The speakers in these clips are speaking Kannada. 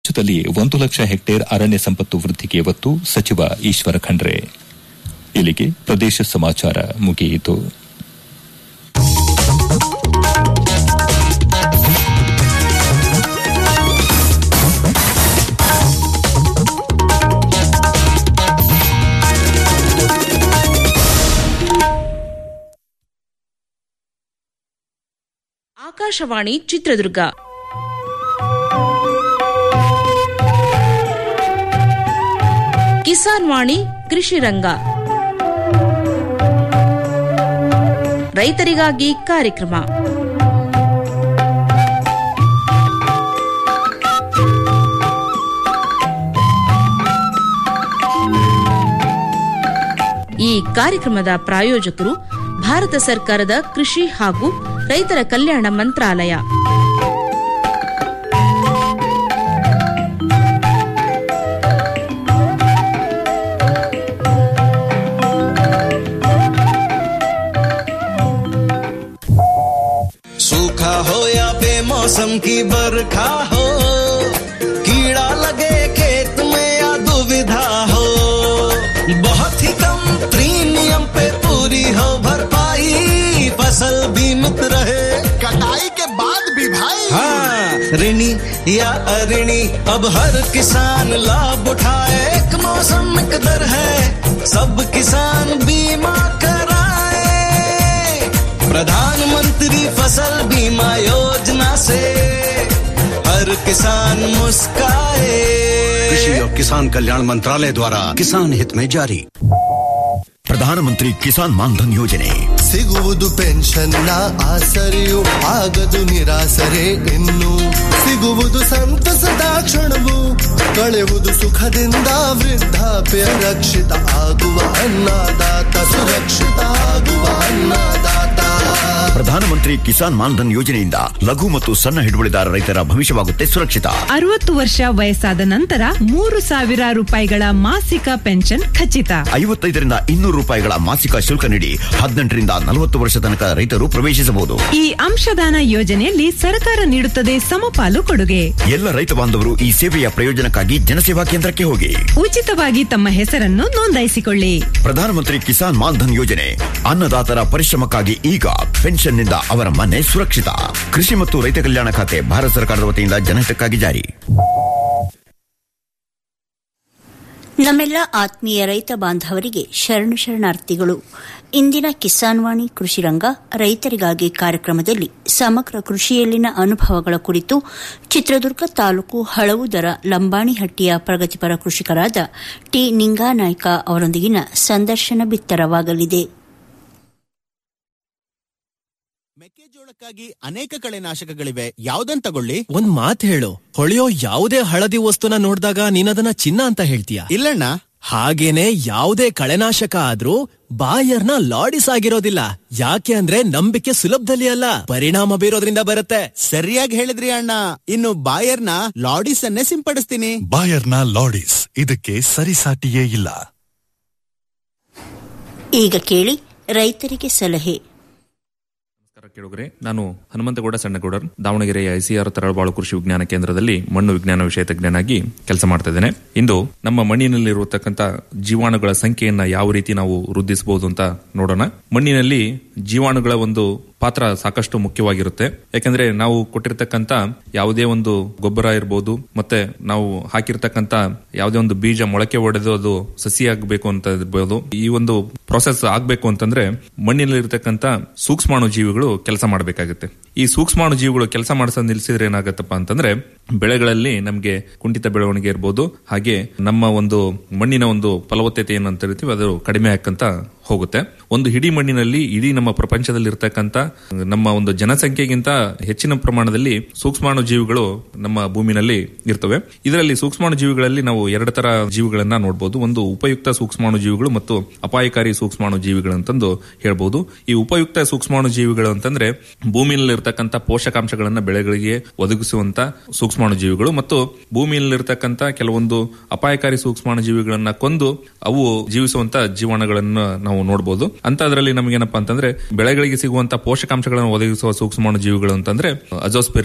ರಾಜ್ಯದಲ್ಲಿ ಒಂದು ಲಕ್ಷ ಹೆಕ್ಟೇರ್ ಅರಣ್ಯ ಸಂಪತ್ತು ವೃದ್ಧಿಗೆ ಒತ್ತು ಸಚಿವ ಈಶ್ವರ ಖಂಡ್ರೆ ಇಲ್ಲಿಗೆ ಪ್ರದೇಶ ಸಮಾಚಾರ ಮುಗಿಯಿತು ಆಕಾಶವಾಣಿ ಚಿತ್ರದುರ್ಗ ಕಿಸಾನ್ ವಾಣಿ ಕೃಷಿ ರಂಗ ರೈತರಿಗಾಗಿ ಕಾರ್ಯಕ್ರಮ ಈ ಕಾರ್ಯಕ್ರಮದ ಪ್ರಾಯೋಜಕರು ಭಾರತ ಸರ್ಕಾರದ ಕೃಷಿ ಹಾಗೂ ರೈತರ ಕಲ್ಯಾಣ ಮಂತ್ರಾಲಯ सूखा हो या बेमौसम की बरखा हो कीड़ा लगे खेत में या दुविधा हो बहुत ही कम प्रीमियम पे पूरी हो भरपाई फसल बीमित रहे कटाई के बाद भी भाई हाँ ऋणी या अऋणी अब हर किसान लाभ उठाए एक मौसम एक दर है सब किसान बीमा कराए प्रधानमंत्री फसल बीमा योजना से हर किसान मुस्काए कृषि और किसान कल्याण मंत्रालय द्वारा किसान हित में जारी ಪ್ರಧಾನಮಂತ್ರಿ ಕಿಸಾನ್ ಮಾನ್ಧನ್ ಯೋಜನೆ ಸಿಗುವುದು ಪೆನ್ಷನ್ನ ಆಸರೆಯು ಆಗದು ನಿರಾಸರೆ ಇನ್ನು ಸಿಗುವುದು ಸಂತಸದ ಕ್ಷಣವು ಕಳೆಯುವುದು ಸುಖದಿಂದ ವೃದ್ಧಾಪ್ಯ ರಕ್ಷಿತ ಆಗುವ ಅನ್ನದಾತ ಸುರಕ್ಷಿತ ಆಗುವ ಅನ್ನದಾತ ಪ್ರಧಾನಮಂತ್ರಿ ಕಿಸಾನ್ ಮಾನ್ಧನ್ ಯೋಜನೆಯಿಂದ ಲಘು ಮತ್ತು ಸಣ್ಣ ಹಿಡುವಳಿದಾರ ರೈತರ ಭವಿಷ್ಯವಾಗುತ್ತೆ ಸುರಕ್ಷಿತ ಅರವತ್ತು ವರ್ಷ ವಯಸ್ಸಾದ ನಂತರ ಮೂರು ಸಾವಿರ ರೂಪಾಯಿಗಳ ಮಾಸಿಕ ಪೆನ್ಷನ್ ಖಚಿತ ಐವತ್ತೈದರಿಂದ ಇನ್ನೂರು ರೂಪಾಯಿಗಳ ಮಾಸಿಕ ಶುಲ್ಕ ನೀಡಿ ಹದಿನೆಂಟರಿಂದ ನಲವತ್ತು ವರ್ಷ ತನಕ ರೈತರು ಪ್ರವೇಶಿಸಬಹುದು ಈ ಅಂಶದಾನ ಯೋಜನೆಯಲ್ಲಿ ಸರ್ಕಾರ ನೀಡುತ್ತದೆ ಸಮಪಾಲು ಕೊಡುಗೆ ಎಲ್ಲ ರೈತ ಬಾಂಧವರು ಈ ಸೇವೆಯ ಪ್ರಯೋಜನಕ್ಕಾಗಿ ಜನಸೇವಾ ಕೇಂದ್ರಕ್ಕೆ ಹೋಗಿ ಉಚಿತವಾಗಿ ತಮ್ಮ ಹೆಸರನ್ನು ನೋಂದಾಯಿಸಿಕೊಳ್ಳಿ ಪ್ರಧಾನಮಂತ್ರಿ ಕಿಸಾನ್ ಮಾನ್ಧನ್ ಯೋಜನೆ ಅನ್ನದಾತರ ಪರಿಶ್ರಮಕ್ಕಾಗಿ ಈಗ ಪೆನ್ಷನ್ನಿಂದ ಅವರ ಮನೆ ಸುರಕ್ಷಿತ ಕೃಷಿ ಮತ್ತು ರೈತ ಕಲ್ಯಾಣ ಖಾತೆ ಭಾರತ ಸರ್ಕಾರದ ವತಿಯಿಂದ ಜನಹಿತಕ್ಕಾಗಿ ಜಾರಿ ನಮ್ಮೆಲ್ಲ ಆತ್ಮೀಯ ರೈತ ಬಾಂಧವರಿಗೆ ಶರಣು ಶರಣಾರ್ಥಿಗಳು ಇಂದಿನ ಕಿಸಾನ್ ವಾಣಿ ಕೃಷಿ ರಂಗ ರೈತರಿಗಾಗಿ ಕಾರ್ಯಕ್ರಮದಲ್ಲಿ ಸಮಗ್ರ ಕೃಷಿಯಲ್ಲಿನ ಅನುಭವಗಳ ಕುರಿತು ಚಿತ್ರದುರ್ಗ ತಾಲೂಕು ಹಳವುದರ ಲಂಬಾಣಿಹಟ್ಟಿಯ ಪ್ರಗತಿಪರ ಕೃಷಿಕರಾದ ಟಿ ನಿಂಗಾನಾಯ್ಕ ಅವರೊಂದಿಗಿನ ಸಂದರ್ಶನ ಬಿತ್ತರವಾಗಲಿದೆ ಮೆಕ್ಕೆಜೋಳಕ್ಕಾಗಿ ಅನೇಕ ಕಳೆನಾಶಕಗಳಿವೆ ಯಾವ್ದನ್ ತಗೊಳ್ಳಿ ಒಂದ್ ಮಾತ್ ಹೇಳು ಹೊಳೆಯೋ ಯಾವುದೇ ಹಳದಿ ವಸ್ತುನ ನೋಡಿದಾಗ ನೀನದನ್ನ ಚಿನ್ನ ಅಂತ ಹೇಳ್ತೀಯ ಇಲ್ಲಣ್ಣ ಹಾಗೇನೆ ಯಾವುದೇ ಕಳೆನಾಶಕ ಆದ್ರೂ ಬಾಯರ್ನ ಲಾಡಿಸ್ ಆಗಿರೋದಿಲ್ಲ ಯಾಕೆ ಅಂದ್ರೆ ನಂಬಿಕೆ ಸುಲಭದಲ್ಲಿ ಅಲ್ಲ ಪರಿಣಾಮ ಬೀರೋದ್ರಿಂದ ಬರುತ್ತೆ ಸರಿಯಾಗಿ ಹೇಳಿದ್ರಿ ಅಣ್ಣ ಇನ್ನು ಬಾಯರ್ನ ಲಾಡಿಸ್ ಅನ್ನೇ ಸಿಂಪಡಿಸ್ತೀನಿ ಬಾಯರ್ನ ಲಾಡಿಸ್ ಇದಕ್ಕೆ ಸರಿಸಾಟಿಯೇ ಇಲ್ಲ ಈಗ ಕೇಳಿ ರೈತರಿಗೆ ಸಲಹೆ ಕೇಳುಗರೆ ನಾನು ಹನುಮಂತಗೌಡ ಸಣ್ಣಗೌಡರ್ ದಾವಣಗೆರೆಯ ಐಸಿಆರ್ ತರಳಬಾಳು ಕೃಷಿ ವಿಜ್ಞಾನ ಕೇಂದ್ರದಲ್ಲಿ ಮಣ್ಣು ವಿಜ್ಞಾನ ವಿಷಯ ತಜ್ಞನಾಗಿ ಕೆಲಸ ಮಾಡ್ತಾ ಇದ್ದೇನೆ ಇಂದು ನಮ್ಮ ಮಣ್ಣಿನಲ್ಲಿರುವತಕ್ಕಂತ ಜೀವಾಣುಗಳ ಸಂಖ್ಯೆಯನ್ನ ಯಾವ ರೀತಿ ನಾವು ವೃದ್ಧಿಸಬಹುದು ಅಂತ ನೋಡೋಣ ಮಣ್ಣಿನಲ್ಲಿ ಜೀವಾಣುಗಳ ಒಂದು ಪಾತ್ರ ಸಾಕಷ್ಟು ಮುಖ್ಯವಾಗಿರುತ್ತೆ ಯಾಕಂದ್ರೆ ನಾವು ಕೊಟ್ಟಿರ್ತಕ್ಕಂತ ಯಾವುದೇ ಒಂದು ಗೊಬ್ಬರ ಇರಬಹುದು ಮತ್ತೆ ನಾವು ಹಾಕಿರ್ತಕ್ಕಂತ ಯಾವುದೇ ಒಂದು ಬೀಜ ಮೊಳಕೆ ಒಡೆದು ಅದು ಸಸಿ ಆಗ್ಬೇಕು ಅಂತ ಇರ್ಬೋದು ಈ ಒಂದು ಪ್ರೊಸೆಸ್ ಆಗ್ಬೇಕು ಅಂತಂದ್ರೆ ಮಣ್ಣಿನಲ್ಲಿರ್ತಕ್ಕಂತ ಸೂಕ್ಷ್ಮಾಣು ಜೀವಿಗಳು ಕೆಲಸ ಮಾಡಬೇಕಾಗುತ್ತೆ ಈ ಸೂಕ್ಷ್ಮಾಣು ಜೀವಿಗಳು ಕೆಲಸ ಮಾಡಿಸೋದು ನಿಲ್ಸಿದ್ರೆ ಏನಾಗತ್ತಪ್ಪ ಅಂತಂದ್ರೆ ಬೆಳೆಗಳಲ್ಲಿ ನಮಗೆ ಕುಂಠಿತ ಬೆಳವಣಿಗೆ ಇರ್ಬೋದು ಹಾಗೆ ನಮ್ಮ ಒಂದು ಮಣ್ಣಿನ ಒಂದು ಫಲವತ್ತತೆ ಏನಂತ ಹೇಳ್ತೀವಿ ಅದು ಕಡಿಮೆ ಆಕ್ಕಂತ ಹೋಗುತ್ತೆ ಒಂದು ಇಡೀ ಮಣ್ಣಿನಲ್ಲಿ ಇಡೀ ನಮ್ಮ ಪ್ರಪಂಚದಲ್ಲಿ ಇರ್ತಕ್ಕಂತ ನಮ್ಮ ಒಂದು ಜನಸಂಖ್ಯೆಗಿಂತ ಹೆಚ್ಚಿನ ಪ್ರಮಾಣದಲ್ಲಿ ಸೂಕ್ಷ್ಮಾಣು ಜೀವಿಗಳು ನಮ್ಮ ಭೂಮಿನಲ್ಲಿ ಇರ್ತವೆ ಇದರಲ್ಲಿ ಸೂಕ್ಷ್ಮಾಣು ಜೀವಿಗಳಲ್ಲಿ ನಾವು ಎರಡು ತರ ಜೀವಿಗಳನ್ನ ನೋಡಬಹುದು ಒಂದು ಉಪಯುಕ್ತ ಸೂಕ್ಷ್ಮಾಣು ಜೀವಿಗಳು ಮತ್ತು ಅಪಾಯಕಾರಿ ಸೂಕ್ಷ್ಮಾಣು ಜೀವಿಗಳಂತಂದು ಹೇಳ್ಬಹುದು ಈ ಉಪಯುಕ್ತ ಸೂಕ್ಷ್ಮಾಣು ಜೀವಿಗಳು ಅಂತಂದ್ರೆ ಭೂಮಿಯಲ್ಲಿ ಇರ್ತಕ್ಕಂಥ ಪೋಷಕಾಂಶಗಳನ್ನ ಬೆಳೆಗಳಿಗೆ ಒದಗಿಸುವಂತ ಸೂಕ್ಷ್ಮಾಣು ಜೀವಿಗಳು ಮತ್ತು ಭೂಮಿಯಲ್ಲಿರ್ತಕ್ಕಂಥ ಕೆಲವೊಂದು ಅಪಾಯಕಾರಿ ಸೂಕ್ಷ್ಮಾಣು ಜೀವಿಗಳನ್ನ ಕೊಂದು ಅವು ಜೀವಿಸುವಂತ ಜೀವಾಣುಗಳನ್ನ ನಾವು ನೋಡಬಹುದು ಅಂತದ್ರಲ್ಲಿ ನಮಗೇನಪ್ಪಾ ಅಂತಂದ್ರೆ ಬೆಳೆಗಳಿಗೆ ಸಿಗುವಂತ ಪೋಷಕಾಂಶಗಳನ್ನು ಒದಗಿಸುವ ಸೂಕ್ಷ್ಮಾಣು ಜೀವಿಗಳು ಅಂತಂದ್ರೆ azospirillum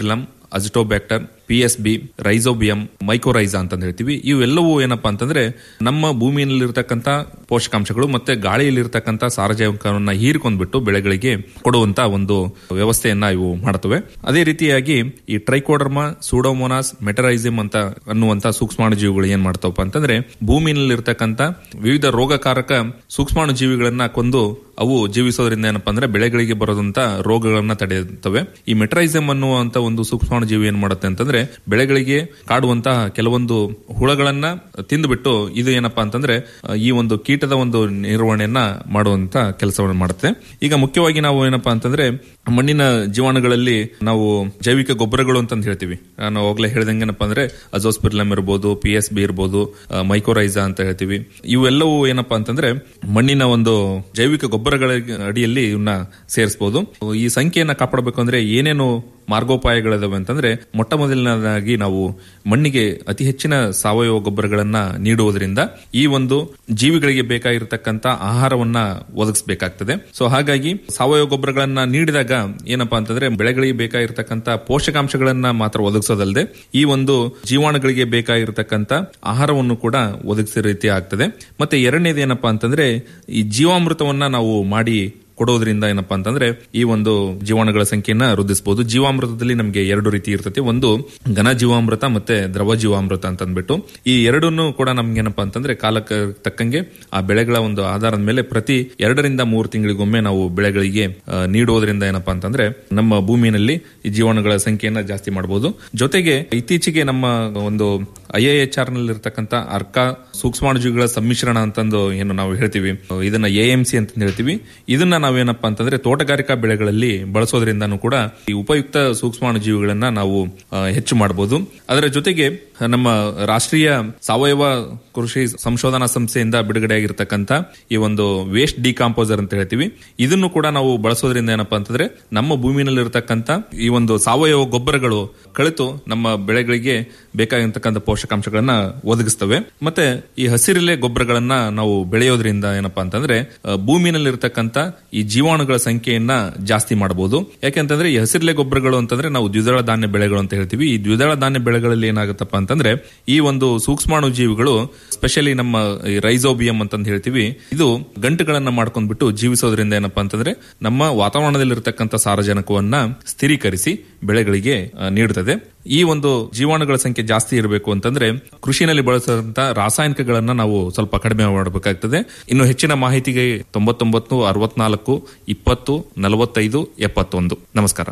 azotobacter P S B rhizobium mycorrhiza ಅಂತ ಹೇಳ್ತೀವಿ ಇವೆಲ್ಲವೂ ಏನಪ್ಪಾ ಅಂತಂದ್ರೆ ನಮ್ಮ ಭೂಮಿಯಲ್ಲಿರ್ತಕ್ಕಂಥ ಪೋಷಕಾಂಶಗಳು ಮತ್ತೆ ಗಾಳಿಯಲ್ಲಿರ್ತಕ್ಕಂಥ ಸಾರಜನಕವನ್ನ ಹೀರಿಕೊಂಡ್ಬಿಟ್ಟು ಬೆಳೆಗಳಿಗೆ ಕೊಡುವಂತ ಒಂದು ವ್ಯವಸ್ಥೆಯನ್ನ ಇವು ಮಾಡುತ್ತವೆ ಅದೇ ರೀತಿಯಾಗಿ ಈ ಟ್ರೈಕೋಡರ್ಮಾ ಸೂಡೋಮೋನಾಸ್ ಮೆಟರೈಸಿಮ್ ಅಂತ ಅನ್ನುವಂತ ಸೂಕ್ಷ್ಮಾಣುಜೀವಿಗಳು ಏನ್ ಮಾಡ್ತಾವಪ್ಪ ಅಂತಂದ್ರೆ ಭೂಮಿಯಲ್ಲಿರ್ತಕ್ಕಂಥ ವಿವಿಧ ರೋಗಕಾರಕ ಸೂಕ್ಷ್ಮಾಣುಜೀವಿಗಳನ್ನ ಕೊಂದು ಅವು ಜೀವಿಸೋದ್ರಿಂದ ಏನಪ್ಪಾ ಅಂದ್ರೆ ಬೆಳೆಗಳಿಗೆ ಬರೋದಂತ ರೋಗಗಳನ್ನ ತಡೆಯುತ್ತವೆ ಈ ಮೆಟ್ರೈಸಮ್ ಅನ್ನುವಂತ ಒಂದು ಸೂಕ್ಷ್ಮಾಣುಜೀವಿ ಏನ್ ಮಾಡುತ್ತೆ ಅಂತಂದ್ರೆ ಬೆಳೆಗಳಿಗೆ ಕಾಡುವಂತಹ ಕೆಲವೊಂದು ಹುಳಗಳನ್ನ ತಿಂದುಬಿಟ್ಟು ಇದು ಏನಪ್ಪಾ ಅಂತಂದ್ರೆ ಆ, ಈ ಒಂದು ಕೀಟದ ಒಂದು ನಿರ್ವಹಣೆಯನ್ನ ಮಾಡುವಂತ ಕೆಲಸವನ್ನು ಮಾಡುತ್ತೆ ಈಗ ಮುಖ್ಯವಾಗಿ ನಾವು ಏನಪ್ಪಾ ಅಂತಂದ್ರೆ ಮಣ್ಣಿನ ಜೀವಾಣುಗಳಲ್ಲಿ ನಾವು ಜೈವಿಕ ಗೊಬ್ಬರಗಳು ಅಂತ ಹೇಳ್ತೀವಿ ನಾನು ಹೋಗ್ಲೇ ಹೇಳ್ದಂಗೆ ಏನಪ್ಪಾ ಅಂದ್ರೆ ಅಜೋಸ್ಪಿರ್ಲಮ್ ಇರ್ಬೋದು ಪಿ ಎಸ್ ಬಿ ಇರ್ಬೋದು ಆ, ಮೈಕೋರೈಸಾ ಅಂತ ಹೇಳ್ತೀವಿ ಇವೆಲ್ಲವೂ ಏನಪ್ಪಾ ಅಂತಂದ್ರೆ ಮಣ್ಣಿನ ಒಂದು ಜೈವಿಕ ಗೊಬ್ಬರಗಳ ಅಡಿಯಲ್ಲಿ ಇವನ್ನ ಸೇರಿಸಬಹುದು ಈ ಸಂಖ್ಯೆಯನ್ನ ಕಾಪಾಡಬೇಕು ಅಂದ್ರೆ ಏನೇನು ಮಾರ್ಗೋಪಾಯಗಳಿದಾವೆ ಅಂತಂದ್ರೆ ಮೊಟ್ಟ ಮೊದಲನೇದಾಗಿ ನಾವು ಮಣ್ಣಿಗೆ ಅತಿ ಹೆಚ್ಚಿನ ಸಾವಯವ ಗೊಬ್ಬರಗಳನ್ನ ನೀಡುವುದರಿಂದ ಈ ಒಂದು ಜೀವಿಗಳಿಗೆ ಬೇಕಾಗಿರತಕ್ಕಂತ ಆಹಾರವನ್ನ ಒದಗಿಸಬೇಕಾಗ್ತದೆ ಸೊ ಹಾಗಾಗಿ ಸಾವಯವ ಗೊಬ್ಬರಗಳನ್ನ ನೀಡಿದಾಗ ಏನಪ್ಪಾ ಅಂತಂದ್ರೆ ಬೆಳೆಗಳಿಗೆ ಬೇಕಾಗಿರತಕ್ಕಂತ ಪೋಷಕಾಂಶಗಳನ್ನ ಮಾತ್ರ ಒದಗಿಸೋದಲ್ಲದೆ ಈ ಒಂದು ಜೀವಾಣುಗಳಿಗೆ ಬೇಕಾಗಿರತಕ್ಕಂತ ಆಹಾರವನ್ನು ಕೂಡ ಒದಗಿಸೋ ರೀತಿ ಆಗ್ತದೆ ಮತ್ತೆ ಎರಡನೇದು ಏನಪ್ಪಾ ಅಂತಂದ್ರೆ ಈ ಜೀವಾಮೃತವನ್ನ ನಾವು ಮಾಡಿ ಕೊಡೋದ್ರಿಂದ ಏನಪ್ಪಾ ಅಂತಂದ್ರೆ ಈ ಒಂದು ಜೀವಾಣುಗಳ ಸಂಖ್ಯೆಯನ್ನ ವೃದ್ಧಿಸಬಹುದು ಜೀವಾಮೃತದಲ್ಲಿ ನಮಗೆ ಎರಡು ರೀತಿ ಇರ್ತದೆ ಒಂದು ಘನ ಜೀವಾಮೃತ ಮತ್ತೆ ದ್ರವ ಜೀವಾಮೃತ ಅಂತ ಅಂದ್ಬಿಟ್ಟು ಈ ಎರಡನ್ನು ಕೂಡ ನಮ್ಗೆ ಏನಪ್ಪಾ ಅಂತಂದ್ರೆ ಕಾಲಕ್ಕೆ ತಕ್ಕಂಗೆ ಆ ಬೆಳೆಗಳ ಒಂದು ಆಧಾರದ ಮೇಲೆ ಪ್ರತಿ ಎರಡರಿಂದ ಮೂರು ತಿಂಗಳಿಗೊಮ್ಮೆ ನಾವು ಬೆಳೆಗಳಿಗೆ ಆ, ನೀಡುವುದರಿಂದ ಏನಪ್ಪಾ ಅಂತಂದ್ರೆ ನಮ್ಮ ಭೂಮಿಯಲ್ಲಿ ಈ ಜೀವಾಣುಗಳ ಸಂಖ್ಯೆಯನ್ನ ಜಾಸ್ತಿ ಮಾಡಬಹುದು ಜೊತೆಗೆ ಇತ್ತೀಚೆಗೆ ನಮ್ಮ ಒಂದು ಐ ಎ ಎಚ್ ಆರ್ ನಲ್ಲಿ ಇರತಕ್ಕಂತ ಅರ್ಕ ಸೂಕ್ಷ್ಮಾಣುಜೀವಿಗಳ ಸಮ್ಮಿಶ್ರಣ ಅಂತಂದು ಏನು ನಾವು ಹೇಳ್ತೀವಿ ಇದನ್ನ ಎ ಎಂ ಸಿ ಅಂತ ಹೇಳ್ತೀವಿ ಇದನ್ನ ನಾವೇನಪ್ಪಾ ಅಂತಂದ್ರೆ ತೋಟಗಾರಿಕಾ ಬೆಳೆಗಳಲ್ಲಿ ಬಳಸೋದ್ರಿಂದನೂ ಕೂಡ ಈ ಉಪಯುಕ್ತ ಸೂಕ್ಷ್ಮಾಣುಜೀವಿಗಳನ್ನ ನಾವು ಆ, ಹೆಚ್ಚು ಮಾಡಬಹುದು ಅದರ ಜೊತೆಗೆ ನಮ್ಮ ರಾಷ್ಟ್ರೀಯ ಸಾವಯವ ಕೃಷಿ ಸಂಶೋಧನಾ ಸಂಸ್ಥೆಯಿಂದ ಬಿಡುಗಡೆಯಾಗಿರ್ತಕ್ಕಂಥ ಈ ಒಂದು ವೇಸ್ಟ್ ಡಿಕಾಂಪೋಸರ್ ಅಂತ ಹೇಳ್ತೀವಿ ಇದನ್ನು ಕೂಡ ನಾವು ಬಳಸೋದ್ರಿಂದ ಏನಪ್ಪಾ ಅಂತಂದ್ರೆ ನಮ್ಮ ಭೂಮಿನಲ್ಲಿರ್ತಕ್ಕಂಥ ಈ ಒಂದು ಸಾವಯವ ಗೊಬ್ಬರಗಳು ಕಳಿತು ನಮ್ಮ ಬೆಳೆಗಳಿಗೆ ಬೇಕಾಗಿರ್ತಕ್ಕಂಥ ಪೋಷಕಾಂಶಗಳನ್ನ ಒದಗಿಸ್ತವೆ ಮತ್ತೆ ಈ ಹಸಿರೆಲೆ ಗೊಬ್ಬರಗಳನ್ನ ನಾವು ಬೆಳೆಯೋದ್ರಿಂದ ಏನಪ್ಪಾ ಅಂತಂದ್ರೆ ಆ, ಭೂಮಿನಲ್ಲಿರ್ತಕ್ಕಂಥ ಈ ಜೀವಾಣುಗಳ ಸಂಖ್ಯೆಯನ್ನ ಜಾಸ್ತಿ ಮಾಡಬಹುದು ಯಾಕೆಂತಂದ್ರೆ ಈ ಹಸಿರೆಲೆ ಗೊಬ್ಬರಗಳು ಅಂತಂದ್ರೆ ನಾವು ದ್ವಿದಳ ಧಾನ್ಯ ಬೆಳೆಗಳು ಅಂತ ಹೇಳ್ತೀವಿ ಈ ದ್ವಿದಳ ಧಾನ್ಯ ಬೆಳೆಗಳಲ್ಲಿ ಏನಾಗುತ್ತಪ್ಪ ಅಂತಂದ್ರೆ ಈ ಒಂದು ಸೂಕ್ಷ್ಮಾಣು ಜೀವಿಗಳು ಸ್ಪೆಷಲಿ ನಮ್ಮ ಈ ರೈಸೋಬಿಯಂ ಅಂತಂದು ಹೇಳ್ತೀವಿ ಇದು ಗಂಟುಗಳನ್ನ ಮಾಡ್ಕೊಂಡ್ಬಿಟ್ಟು ಜೀವಿಸೋದ್ರಿಂದ ಏನಪ್ಪಾ ಅಂತಂದ್ರೆ ನಮ್ಮ ವಾತಾವರಣದಲ್ಲಿರ್ತಕ್ಕಂಥ ಸಾರಜನಕವನ್ನ ಸ್ಥಿರೀಕರಿಸಿ ಬೆಳೆಗಳಿಗೆ ಆ, ನೀಡುತ್ತದೆ ಈ ಒಂದು ಜೀವಾಣುಗಳ ಸಂಖ್ಯೆ ಜಾಸ್ತಿ ಇರಬೇಕು ಅಂತಂದ್ರೆ ಕೃಷಿನಲ್ಲಿ ಬಳಸುವಂತ ರಾಸಾಯನಿಕಗಳನ್ನ ನಾವು ಸ್ವಲ್ಪ ಕಡಿಮೆ ಮಾಡಬೇಕಾಗ್ತದೆ ಇನ್ನು ಹೆಚ್ಚಿನ ಮಾಹಿತಿಗೆ ತೊಂಬತ್ತೊಂಬತ್ತು ಅರವತ್ನಾಲ್ಕು ಇಪ್ಪತ್ತು ನಲವತ್ತೈದು ಎಪ್ಪತ್ತೊಂದು ನಮಸ್ಕಾರ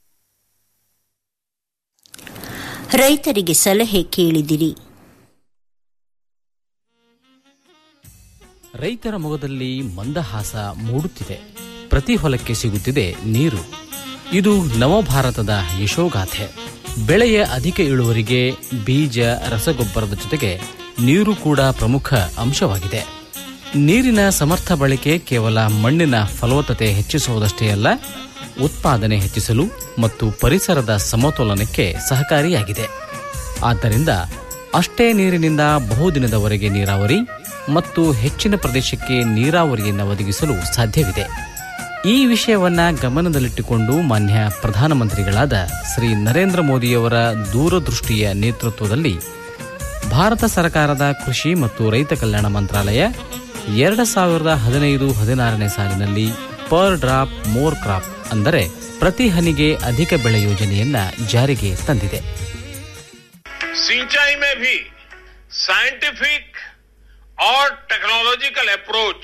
ರೈತರಿಗೆ ಸಲಹೆ ಕೇಳಿದಿರಿ ರೈತರ ಮೊಗದಲ್ಲಿ ಮಂದಹಾಸ ಮೂಡುತ್ತಿದೆ ಪ್ರತಿ ಹೊಲಕ್ಕೆ ಸಿಗುತ್ತಿದೆ ನೀರು ಇದು ನವಭಾರತದ ಯಶೋಗಾಥೆ ಬೆಳೆಯ ಅಧಿಕ ಇಳುವರಿಗೆ ಬೀಜ ರಸಗೊಬ್ಬರದ ಜೊತೆಗೆ ನೀರು ಕೂಡ ಪ್ರಮುಖ ಅಂಶವಾಗಿದೆ ನೀರಿನ ಸಮರ್ಥ ಬಳಕೆ ಕೇವಲ ಮಣ್ಣಿನ ಫಲವತ್ತತೆ ಹೆಚ್ಚಿಸುವುದಷ್ಟೇ ಅಲ್ಲ ಉತ್ಪಾದನೆ ಹೆಚ್ಚಿಸಲು ಮತ್ತು ಪರಿಸರದ ಸಮತೋಲನಕ್ಕೆ ಸಹಕಾರಿಯಾಗಿದೆ ಆದ್ದರಿಂದ ಅಷ್ಟೇ ನೀರಿನಿಂದ ಬಹುದಿನದವರೆಗೆ ನೀರಾವರಿ ಮತ್ತು ಹೆಚ್ಚಿನ ಪ್ರದೇಶಕ್ಕೆ ನೀರಾವರಿಯನ್ನು ಒದಗಿಸಲು ಸಾಧ್ಯವಿದೆ ಈ ವಿಷಯವನ್ನ ಗಮನದಲ್ಲಿಟ್ಟುಕೊಂಡು ಮಾನ್ಯ ಪ್ರಧಾನಮಂತ್ರಿಗಳಾದ ಶ್ರೀ ನರೇಂದ್ರ ಮೋದಿಯವರ ದೂರದೃಷ್ಟಿಯ ನೇತೃತ್ವದಲ್ಲಿ ಭಾರತ ಸರ್ಕಾರದ ಕೃಷಿ ಮತ್ತು ರೈತ ಕಲ್ಯಾಣ ಮಂತ್ರಾಲಯ ಎರಡು ಸಾವಿರದ ಹದಿನೈದು ಹದಿನಾರನೇ ಸಾಲಿನಲ್ಲಿ ಪರ್ ಡ್ರಾಪ್ ಮೋರ್ ಕ್ರಾಪ್ ಅಂದರೆ ಪ್ರತಿ ಹನಿಗೆ ಅಧಿಕ ಬೆಳೆ ಯೋಜನೆಯನ್ನ ಜಾರಿಗೆ ತಂದಿದೆ सिंचाई में भी साइंटिफिक और टेक्नोलॉजिकल अप्रोच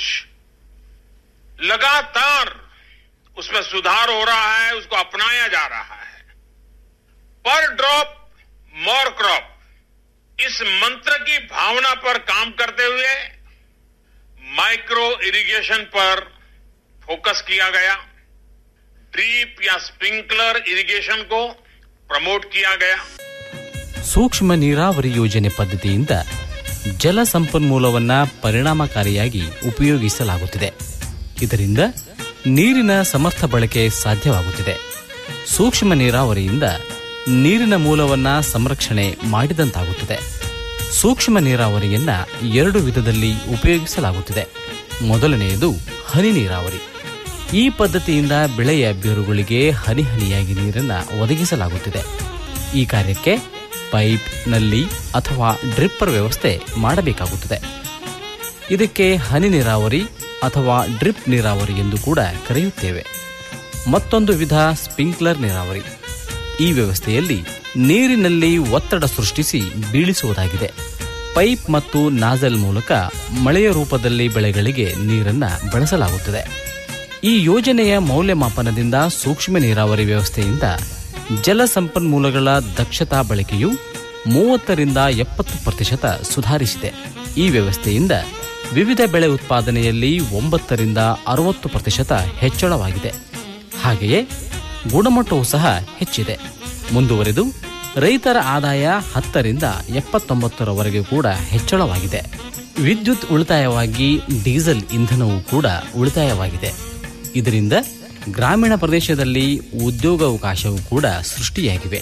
लगातार उसमें सुधार हो रहा है उसको अपनाया जा रहा है पर ड्रॉप मोर क्रॉप इस मंत्र की भावना पर काम करते हुए माइक्रो इरिगेशन पर फोकस किया गया ड्रीप या स्प्रिंकलर इरिगेशन को प्रमोट किया गया ಸೂಕ್ಷ್ಮ ನೀರಾವರಿ ಯೋಜನೆ ಪದ್ಧತಿಯಿಂದ ಜಲ ಸಂಪನ್ಮೂಲವನ್ನ ಪರಿಣಾಮಕಾರಿಯಾಗಿ ಉಪಯೋಗಿಸಲಾಗುತ್ತಿದೆ ಇದರಿಂದ ನೀರಿನ ಸಮರ್ಥ ಬಳಕೆ ಸಾಧ್ಯವಾಗುತ್ತಿದೆ ಸೂಕ್ಷ್ಮ ನೀರಾವರಿಯಿಂದ ನೀರಿನ ಮೂಲವನ್ನ ಸಂರಕ್ಷಣೆ ಮಾಡಿದಂತಾಗುತ್ತದೆ ಸೂಕ್ಷ್ಮ ನೀರಾವರಿಯನ್ನ ಎರಡು ವಿಧದಲ್ಲಿ ಉಪಯೋಗಿಸಲಾಗುತ್ತಿದೆ ಮೊದಲನೆಯದು ಹನಿ ನೀರಾವರಿ ಈ ಪದ್ಧತಿಯಿಂದ ಬೆಳೆಯ ಬೇರುಗಳಿಗೆ ಹನಿ ಹನಿಯಾಗಿ ನೀರನ್ನ ಒದಗಿಸಲಾಗುತ್ತಿದೆ ಈ ಕಾರ್ಯಕ್ಕೆ ಪೈಪ್ ನಲ್ಲಿ ಅಥವಾ ಡ್ರಿಪ್ಪರ್ ವ್ಯವಸ್ಥೆ ಮಾಡಬೇಕಾಗುತ್ತದೆ ಇದಕ್ಕೆ ಹನಿ ನೀರಾವರಿ ಅಥವಾ ಡ್ರಿಪ್ ನೀರಾವರಿ ಎಂದು ಕೂಡ ಕರೆಯುತ್ತೇವೆ ಮತ್ತೊಂದು ವಿಧ ಸ್ಪ್ರಿಂಕ್ಲರ್ ನೀರಾವರಿ ಈ ವ್ಯವಸ್ಥೆಯಲ್ಲಿ ನೀರಿನಲ್ಲಿ ಒತ್ತಡ ಸೃಷ್ಟಿಸಿ ಬೀಳಿಸುವುದಾಗಿದೆ ಪೈಪ್ ಮತ್ತು ನಾಜಲ್ ಮೂಲಕ ಮಳೆಯ ರೂಪದಲ್ಲಿ ಬೆಳೆಗಳಿಗೆ ನೀರನ್ನು ಬಳಸಲಾಗುತ್ತದೆ ಈ ಯೋಜನೆಯ ಮೌಲ್ಯಮಾಪನದಿಂದ ಸೂಕ್ಷ್ಮ ನೀರಾವರಿ ವ್ಯವಸ್ಥೆಯಿಂದ ಜಲ ಸಂಪನ್ಮೂಲಗಳ ದಕ್ಷತಾ ಬಳಕೆಯು ಮೂವತ್ತರಿಂದ ಎಪ್ಪತ್ತು ಪ್ರತಿಶತ ಸುಧಾರಿಸಿದೆ ಈ ವ್ಯವಸ್ಥೆಯಿಂದ ವಿವಿಧ ಬೆಳೆ ಉತ್ಪಾದನೆಯಲ್ಲಿ ಒಂಬತ್ತರಿಂದ ಅರವತ್ತು ಪ್ರತಿಶತ ಹೆಚ್ಚಳವಾಗಿದೆ ಹಾಗೆಯೇ ಗುಣಮಟ್ಟವೂ ಸಹ ಹೆಚ್ಚಿದೆ ಮುಂದುವರೆದು ರೈತರ ಆದಾಯ ಹತ್ತರಿಂದ ಎಪ್ಪತ್ತೊಂಬತ್ತರವರೆಗೆ ಕೂಡ ಹೆಚ್ಚಳವಾಗಿದೆ ವಿದ್ಯುತ್ ಉಳಿತಾಯವಾಗಿ ಡೀಸೆಲ್ ಇಂಧನವೂ ಕೂಡ ಉಳಿತಾಯವಾಗಿದೆ ಇದರಿಂದ ಗ್ರಾಮೀಣ ಪ್ರದೇಶದಲ್ಲಿ ಉದ್ಯೋಗಾವಕಾಶವೂ ಕೂಡ ಸೃಷ್ಟಿಯಾಗಿವೆ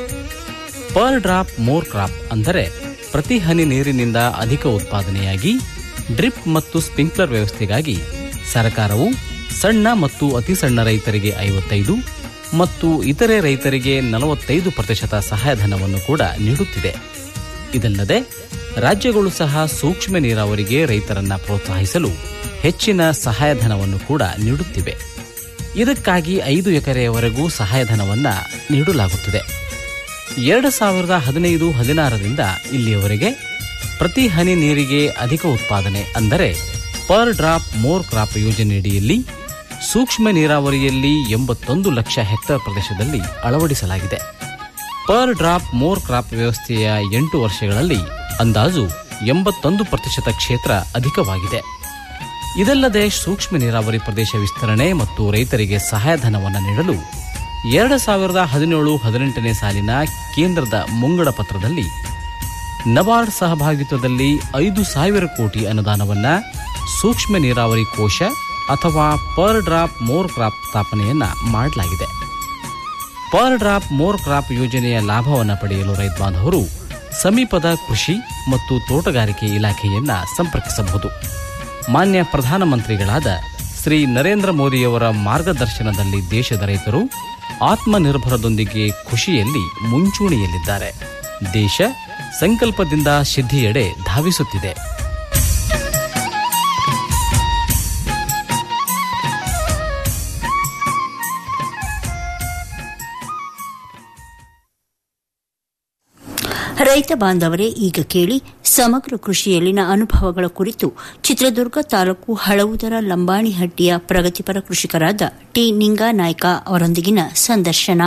ಪರ್ ಡ್ರಾಪ್ ಮೋರ್ ಕ್ರಾಪ್ ಅಂದರೆ ಪ್ರತಿ ಹನಿ ನೀರಿನಿಂದ ಅಧಿಕ ಉತ್ಪಾದನೆಯಾಗಿ ಡ್ರಿಪ್ ಮತ್ತು ಸ್ಪ್ರಿಂಕ್ಲರ್ ವ್ಯವಸ್ಥೆಗಾಗಿ ಸರ್ಕಾರವು ಸಣ್ಣ ಮತ್ತು ಅತಿ ಸಣ್ಣ ರೈತರಿಗೆ ಐವತ್ತೈದು ಮತ್ತು ಇತರೆ ರೈತರಿಗೆ ನಲವತ್ತೈದು ಪ್ರತಿಶತ ಸಹಾಯಧನವನ್ನು ಕೂಡ ನೀಡುತ್ತಿದೆ ಇದಲ್ಲದೆ ರಾಜ್ಯಗಳು ಸಹ ಸೂಕ್ಷ್ಮ ನೀರಾವರಿಗೆ ರೈತರನ್ನ ಪ್ರೋತ್ಸಾಹಿಸಲು ಹೆಚ್ಚಿನ ಸಹಾಯಧನವನ್ನು ಕೂಡ ನೀಡುತ್ತಿವೆ ಇದಕ್ಕಾಗಿ ಐದು ಎಕರೆಯವರೆಗೂ ಸಹಾಯಧನವನ್ನ ನೀಡಲಾಗುತ್ತದೆ ಎರಡು ಸಾವಿರದ ಹದಿನೈದು ಹದಿನಾರರಿಂದ ಇಲ್ಲಿಯವರೆಗೆ ಪ್ರತಿ ಹನಿ ನೀರಿಗೆ ಅಧಿಕ ಉತ್ಪಾದನೆ ಅಂದರೆ ಪರ್ ಡ್ರಾಪ್ ಮೋರ್ ಕ್ರಾಪ್ ಯೋಜನೆಯಡಿಯಲ್ಲಿ ಸೂಕ್ಷ್ಮ ನೀರಾವರಿಯಲ್ಲಿ ಎಂಬತ್ತೊಂದು ಲಕ್ಷ ಹೆಕ್ಟೇರ್ ಪ್ರದೇಶದಲ್ಲಿ ಅಳವಡಿಸಲಾಗಿದೆ ಪರ್ ಡ್ರಾಪ್ ಮೋರ್ ಕ್ರಾಪ್ ವ್ಯವಸ್ಥೆಯ ಎಂಟು ವರ್ಷಗಳಲ್ಲಿ ಅಂದಾಜು ಎಂಬತ್ತೊಂದು ಪ್ರತಿಶತ ಕ್ಷೇತ್ರ ಅಧಿಕವಾಗಿದೆ ಇದಲ್ಲದೆ ಸೂಕ್ಷ್ಮ ನೀರಾವರಿ ಪ್ರದೇಶ ವಿಸ್ತರಣೆ ಮತ್ತು ರೈತರಿಗೆ ಸಹಾಯಧನವನ್ನು ನೀಡಲು ಎರಡು ಸಾವಿರದ ಹದಿನೇಳು ಹದಿನೆಂಟನೇ ಸಾಲಿನ ಕೇಂದ್ರದ ಮುಂಗಡ ಪತ್ರದಲ್ಲಿ ನಬಾರ್ಡ್ ಸಹಭಾಗಿತ್ವದಲ್ಲಿ ಐದು ಸಾವಿರ ಕೋಟಿ ಅನುದಾನವನ್ನ ಸೂಕ್ಷ್ಮ ನೀರಾವರಿ ಕೋಶ ಅಥವಾ ಪರ್ ಡ್ರಾಪ್ ಮೋರ್ ಕ್ರಾಪ್ ಸ್ಥಾಪನೆಯನ್ನ ಮಾಡಲಾಗಿದೆ ಪರ್ ಡ್ರಾಪ್ ಮೋರ್ ಕ್ರಾಪ್ ಯೋಜನೆಯ ಲಾಭವನ್ನು ಪಡೆಯಲು ರೈತ ಬಾಂಧವರು ಸಮೀಪದ ಕೃಷಿ ಮತ್ತು ತೋಟಗಾರಿಕೆ ಇಲಾಖೆಯನ್ನ ಸಂಪರ್ಕಿಸಬಹುದು ಮಾನ್ಯ ಪ್ರಧಾನಮಂತ್ರಿಗಳಾದ ಶ್ರೀ ನರೇಂದ್ರ ಮೋದಿಯವರ ಮಾರ್ಗದರ್ಶನದಲ್ಲಿ ದೇಶದ ರೈತರು ಆತ್ಮನಿರ್ಭರದೊಂದಿಗೆ ಖುಷಿಯಲ್ಲಿ ಮುಂಚೂಣಿಯಲ್ಲಿದ್ದಾರೆ ದೇಶ ಸಂಕಲ್ಪದಿಂದ ಸಿದ್ಧಿಯೆಡೆ ಧಾವಿಸುತ್ತಿದೆ ರೈತ ಬಾಂಧವರೇ ಈಗ ಕೇಳಿ ಸಮಗ್ರ ಕೃಷಿಯಲ್ಲಿನ ಅನುಭವಗಳ ಕುರಿತು ಚಿತ್ರದುರ್ಗ ತಾಲೂಕು ಹಳವುದರ ಲಂಬಾಣಿಹಟ್ಟಿಯ ಪ್ರಗತಿಪರ ಕೃಷಿಕರಾದ ಟಿ ನಿಂಗಾನಾಯ್ಕ ಅವರೊಂದಿಗಿನ ಸಂದರ್ಶನ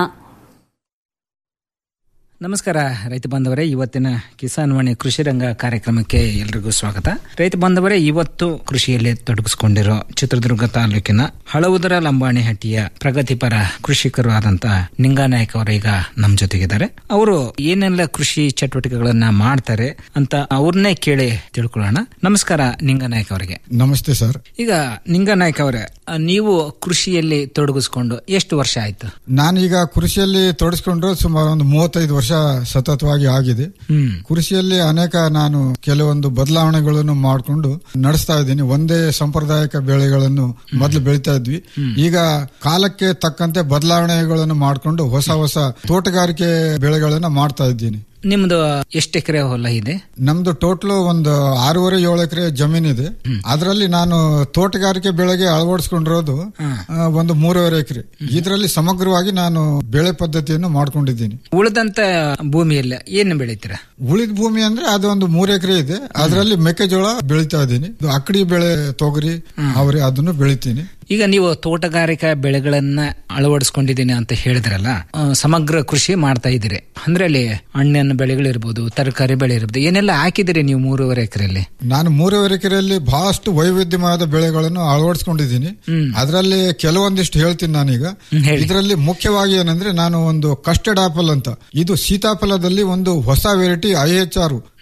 ನಮಸ್ಕಾರ ರೈತ ಬಾಂಧವರೇ ಇವತ್ತಿನ ಕಿಸಾನ್ ವಾಣಿ ಕೃಷಿ ರಂಗ ಕಾರ್ಯಕ್ರಮಕ್ಕೆ ಎಲ್ರಿಗೂ ಸ್ವಾಗತ ರೈತ ಬಾಂಧವರೇ ಇವತ್ತು ಕೃಷಿಯಲ್ಲಿ ತೊಡಗಿಸಿಕೊಂಡಿರೋ ಚಿತ್ರದುರ್ಗ ತಾಲೂಕಿನ ಹಳವುದರ ಲಂಬಾಣಿಹಟ್ಟಿಯ ಪ್ರಗತಿಪರ ಕೃಷಿಕರು ಆದಂತಹ ನಿಂಗಾನಾಯಕ್ ಅವರು ಈಗ ನಮ್ ಜೊತೆಗಿದ್ದಾರೆ ಅವರು ಏನೆಲ್ಲ ಕೃಷಿ ಚಟುವಟಿಕೆಗಳನ್ನ ಮಾಡ್ತಾರೆ ಅಂತ ಅವ್ರನ್ನೇ ಕೇಳಿ ತಿಳ್ಕೊಳ್ಳೋಣ ನಮಸ್ಕಾರ ನಿಂಗಾನಾಯಕ್ ಅವರಿಗೆ ನಮಸ್ತೆ ಸರ್ ಈಗ ನಿಂಗಾನಾಯಕ್ ಅವರೇ ಆ, ನೀವು ಕೃಷಿಯಲ್ಲಿ ತೊಡಗಿಸ್ಕೊಂಡು ಎಷ್ಟು ವರ್ಷ ಆಯ್ತು ನಾನೀಗ ಕೃಷಿಯಲ್ಲಿ ತೊಡಸ್ಕೊಂಡು ಸುಮಾರು ಒಂದು ಮೂವತ್ತೈದು ವರ್ಷ ಸತತವಾಗಿ ಆಗಿದೆ ಹ್ಮ್ ಕೃಷಿಯಲ್ಲಿ ಅನೇಕ ನಾನು ಕೆಲವೊಂದು ಬದಲಾವಣೆಗಳನ್ನು ಮಾಡಿಕೊಂಡು ನಡೆಸ್ತಾ ಇದ್ದೀನಿ ಒಂದೇ ಸಾಂಪ್ರದಾಯಿಕ ಬೆಳೆಗಳನ್ನು ಮೊದಲು ಬೆಳಿತಾ ಇದ್ವಿ ಈಗ ಕಾಲಕ್ಕೆ ತಕ್ಕಂತೆ ಬದಲಾವಣೆಗಳನ್ನು ಮಾಡಿಕೊಂಡು ಹೊಸ ಹೊಸ ತೋಟಗಾರಿಕೆ ಬೆಳೆಗಳನ್ನ ಮಾಡ್ತಾ ಇದ್ದೀನಿ ನಿಮ್ದು ಎಷ್ಟು ಎಕರೆ ಹೊಲ ಇದೆ ನಮ್ದು ಟೋಟಲ್ ಒಂದು ಆರೂವರೆ ಏಳು ಎಕರೆ ಜಮೀನಿದೆ ಅದರಲ್ಲಿ ನಾನು ತೋಟಗಾರಿಕೆ ಬೆಳೆಗೆ ಅಳವಡಿಸ್ಕೊಂಡಿರೋದು ಆ, ಒಂದು ಮೂರುವರೆ ಎಕರೆ ಇದರಲ್ಲಿ ಸಮಗ್ರವಾಗಿ ನಾನು ಬೆಳೆ ಪದ್ಧತಿಯನ್ನು ಮಾಡ್ಕೊಂಡಿದ್ದೀನಿ ಉಳಿದಂತ ಭೂಮಿಯಲ್ಲಿ ಏನು ಬೆಳಿತೀರಾ ಉಳಿದ ಭೂಮಿ ಅಂದ್ರೆ ಅದು ಒಂದು ಮೂರು ಎಕರೆ ಇದೆ ಅದರಲ್ಲಿ ಮೆಕ್ಕೆಜೋಳ ಬೆಳಿತಾ ಇದ್ದೀನಿ ಇದು ಅಕ್ಕಡಿ ಬೆಳೆ ತೊಗರಿ ಅವರಿ ಅದನ್ನು ಬೆಳಿತೀನಿ ಈಗ ನೀವು ತೋಟಗಾರಿಕಾ ಬೆಳೆಗಳನ್ನ ಅಳವಡಿಸ್ಕೊಂಡಿದ್ದೀನಿ ಅಂತ ಹೇಳಿದ್ರಲ್ಲ ಆ, ಸಮಗ್ರ ಕೃಷಿ ಮಾಡ್ತಾ ಇದ್ದೀರಿ ಅಂದ್ರೆ ಅಲ್ಲಿ ಹಣ್ಣಿನ ಬೆಳೆಗಳಿರ್ಬೋದು ತರಕಾರಿ ಬೆಳೆ ಇರ್ಬೋದು ಏನೆಲ್ಲ ಹಾಕಿದಿರಿ ನೀವು ಮೂರುವರೆ ಎಕರೆಯಲ್ಲಿ ನಾನು ಮೂರುವರೆ ಎಕರೆಯಲ್ಲಿ ಬಹಳಷ್ಟು ವೈವಿಧ್ಯಮಯದ ಬೆಳೆಗಳನ್ನು ಅಳವಡಿಸ್ಕೊಂಡಿದ್ದೀನಿ ಅದರಲ್ಲಿ ಕೆಲವೊಂದಿಷ್ಟು ಹೇಳ್ತೀನಿ ನಾನೀಗ ಇದರಲ್ಲಿ ಮುಖ್ಯವಾಗಿ ಏನಂದ್ರೆ ನಾನು ಒಂದು ಕಸ್ಟರ್ಡ್ ಆಪಲ್ ಅಂತ ಇದು ಸೀತಾಫಲದಲ್ಲಿ ಒಂದು ಹೊಸ ವೆರೈಟಿ ಐ ಎಚ್ ಆರ್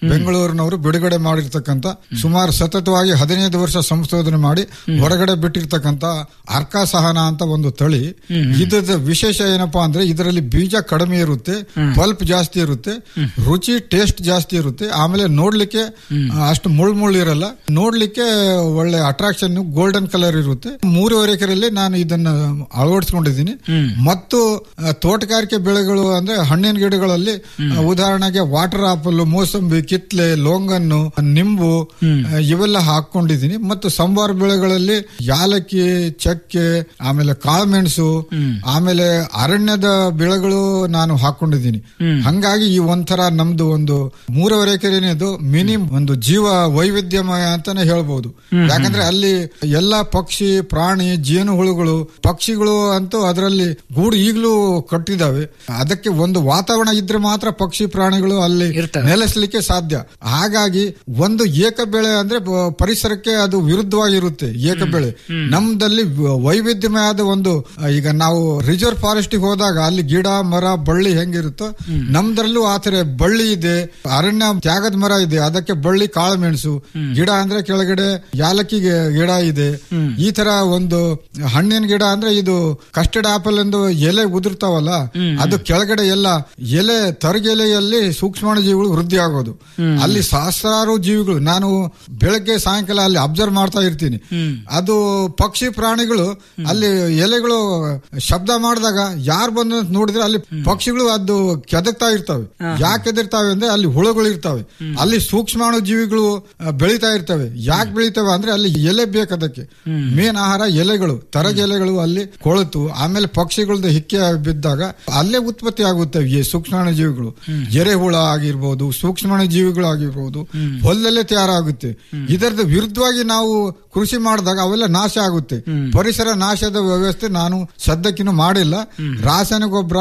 ಬೆಂಗಳೂರಿನವರು ಬಿಡುಗಡೆ ಮಾಡಿರ್ತಕ್ಕಂಥ ಸುಮಾರು ಸತತವಾಗಿ ಹದಿನೈದು ವರ್ಷ ಸಂಶೋಧನೆ ಮಾಡಿ ಹೊರಗಡೆ ಬಿಟ್ಟಿರ್ತಕ್ಕಂಥ ಅರ್ಕ ಸಹನ ಅಂತ ಒಂದು ತಳಿ ಇದ್ರದ ವಿಶೇಷ ಏನಪ್ಪಾ ಅಂದ್ರೆ ಇದರಲ್ಲಿ ಬೀಜ ಕಡಿಮೆ ಇರುತ್ತೆ ಪಲ್ಪ್ ಜಾಸ್ತಿ ಇರುತ್ತೆ ರುಚಿ ಟೇಸ್ಟ್ ಜಾಸ್ತಿ ಇರುತ್ತೆ ಆಮೇಲೆ ನೋಡ್ಲಿಕ್ಕೆ ಆ, ಅಷ್ಟು ಮುಳ್ ಮುಳ್ಳು ಇರಲ್ಲ ನೋಡ್ಲಿಕ್ಕೆ ಒಳ್ಳೆ ಅಟ್ರಾಕ್ಷನ್ ಗೋಲ್ಡನ್ ಕಲರ್ ಇರುತ್ತೆ ಮೂರುವರೆ ಎಕರೆಯಲ್ಲಿ ನಾನು ಇದನ್ನ ಅಳವಡಿಸ್ಕೊಂಡಿದ್ದೀನಿ ಮತ್ತು ಆ, ತೋಟಗಾರಿಕೆ ಬೆಳೆಗಳು ಅಂದ್ರೆ ಹಣ್ಣಿನ ಗಿಡಗಳಲ್ಲಿ ಆ, ಉದಾಹರಣೆಗೆ ವಾಟರ್ ಆಪಲ್ ಮೋಸಂಬಿ ಕಿತ್ಲೆ ಲೋಂಗನ್ನು ನಿಂಬು ಆ, ಇವೆಲ್ಲ ಹಾಕೊಂಡಿದ್ದೀನಿ ಮತ್ತು ಸಂಬಾರ ಬೆಳೆಗಳಲ್ಲಿ ಯಾಲಕ್ಕಿ ಚಕ್ಕೆ ಆಮೇಲೆ ಕಾಳುಮೆಣಸು ಆಮೇಲೆ ಅರಣ್ಯದ ಬೆಳೆಗಳು ನಾನು ಹಾಕೊಂಡಿದ್ದೀನಿ ಹಂಗಾಗಿ ಈ ಒಂಥರ ನಮ್ದು ಒಂದು ಮೂರುವರೆ ಎಕರೆನೇದು ಮಿನಿ ಒಂದು ಜೀವ ವೈವಿಧ್ಯಮಯ ಅಂತಾನೆ ಹೇಳ್ಬೋದು ಯಾಕಂದ್ರೆ ಅಲ್ಲಿ ಎಲ್ಲಾ ಪಕ್ಷಿ ಪ್ರಾಣಿ ಜೇನುಹುಳುಗಳು ಪಕ್ಷಿಗಳು ಅಂತೂ ಅದರಲ್ಲಿ ಗೂಡು ಈಗಲೂ ಕಟ್ಟಿದಾವೆ ಅದಕ್ಕೆ ಒಂದು ವಾತಾವರಣ ಇದ್ರೆ ಮಾತ್ರ ಪಕ್ಷಿ ಪ್ರಾಣಿಗಳು ಅಲ್ಲಿ ನೆಲೆಸಲಿಕ್ಕೆ ಸಾಧ್ಯ ಹಾಗಾಗಿ ಒಂದು ಏಕ ಬೆಳೆ ಅಂದ್ರೆ ಬ- ಪರಿಸರಕ್ಕೆ ಅದು ವಿರುದ್ಧವಾಗಿರುತ್ತೆ ಏಕ ಬೆಳೆ ನಮ್ದಲ್ಲಿ ವ- ವೈವಿಧ್ಯಮಯವಾದ ಒಂದು ಆ, ಈಗ ನಾವು ರಿಸರ್ವ್ ಫಾರೆಸ್ಟ್ ಹೋದಾಗ ಅಲ್ಲಿ ಗಿಡ ಮರ ಬಳ್ಳಿ ಹೆಂಗಿರುತ್ತೋ ನಮ್ದ್ರಲ್ಲೂ ಆತರ ಬಳ್ಳಿ ಇದೆ ಅರಣ್ಯ ತ್ಯಾಗದ ಮರ ಇದೆ ಅದಕ್ಕೆ ಬಳ್ಳಿ ಕಾಳುಮೆಣಸು ಗಿಡ ಅಂದ್ರೆ ಕೆಳಗಡೆ ಯಾಲಕ್ಕಿ ಗಿ- ಗಿಡ ಇದೆ ಈ ತರ ಒಂದು ಹಣ್ಣಿನ ಗಿಡ ಅಂದ್ರೆ ಇದು ಕಸ್ಟರ್ಡ್ ಆಪಲ್ ಎಂದು ಎಲೆ ಉದುರ್ತಾವಲ್ಲ ಅದು ಕೆಳಗಡೆ ಎಲ್ಲ ಎಲೆ ತರಗೆಲೆಯಲ್ಲಿ ಸೂಕ್ಷ್ಮಾಣು ಜೀವಿಗಳು ವೃದ್ಧಿ ಆಗೋದು ಅಲ್ಲಿ ಸಹಸ್ರಾರು ಜೀವಿಗಳು ನಾನು ಬೆಳಗ್ಗೆ ಸಾಯಂಕಾಲ ಅಲ್ಲಿ ಅಬ್ಸರ್ವ್ ಮಾಡ್ತಾ ಇರ್ತೀನಿ ಅದು ಪಕ್ಷಿ ಪ್ರಾಣಿಗಳು ಅಲ್ಲಿ ಎಲೆಗಳು ಶಬ್ದ ಮಾಡಿದಾಗ ಯಾರು ಬಂದು ಅಂತ ನೋಡಿದ್ರೆ ಅಲ್ಲಿ ಪಕ್ಷಿಗಳು ಅದು ಕೆದಕ್ತಾ ಇರ್ತವೆ ಯಾಕೆ ಎದಿರ್ತಾವೆ ಅಂದ್ರೆ ಅಲ್ಲಿ ಹುಳುಗಳು ಇರ್ತವೆ ಅಲ್ಲಿ ಸೂಕ್ಷ್ಮಾಣು ಜೀವಿಗಳು ಆ, ಬೆಳೀತಾ ಇರ್ತವೆ ಯಾಕೆ ಬೆಳೀತವೆ ಅಂದ್ರೆ ಅಲ್ಲಿ ಎಲೆ ಬೇಕು ಅದಕ್ಕೆ ಮೇನ್ ಆಹಾರ ಎಲೆಗಳು ತರಗೆ ಎಲೆಗಳು ಅಲ್ಲಿ ಕೊಳೆತು ಆಮೇಲೆ ಪಕ್ಷಿಗಳದ್ದು ಹಿಕ್ಕೆ ಬಿದ್ದಾಗ ಅಲ್ಲೇ ಉತ್ಪತ್ತಿ ಆಗುತ್ತೆ ಈ ಸೂಕ್ಷ್ಮಾಣು ಜೀವಿಗಳು ಎರೆಹುಳ ಆಗಿರ್ಬೋದು ಸೂಕ್ಷ್ಮಾಣು ಜೀವಿಗಳು ಆಗಿರ್ಬೋದು ಹೊಲದಲ್ಲೇ ತಯಾರಾಗುತ್ತೆ ಇದರದ ವಿರುದ್ಧವಾಗಿ ನಾವು ಕೃಷಿ ಮಾಡಿದಾಗ ಅವೆಲ್ಲ ನಾಶ ಆಗುತ್ತೆ ಪರಿಸರ ನಾಶದ ವ್ಯವಸ್ಥೆ ನಾನು ಸದ್ಯಕ್ಕಿನ್ನೂ ಮಾಡಿಲ್ಲ ರಾಸಾಯನಿಕ ಗೊಬ್ಬರ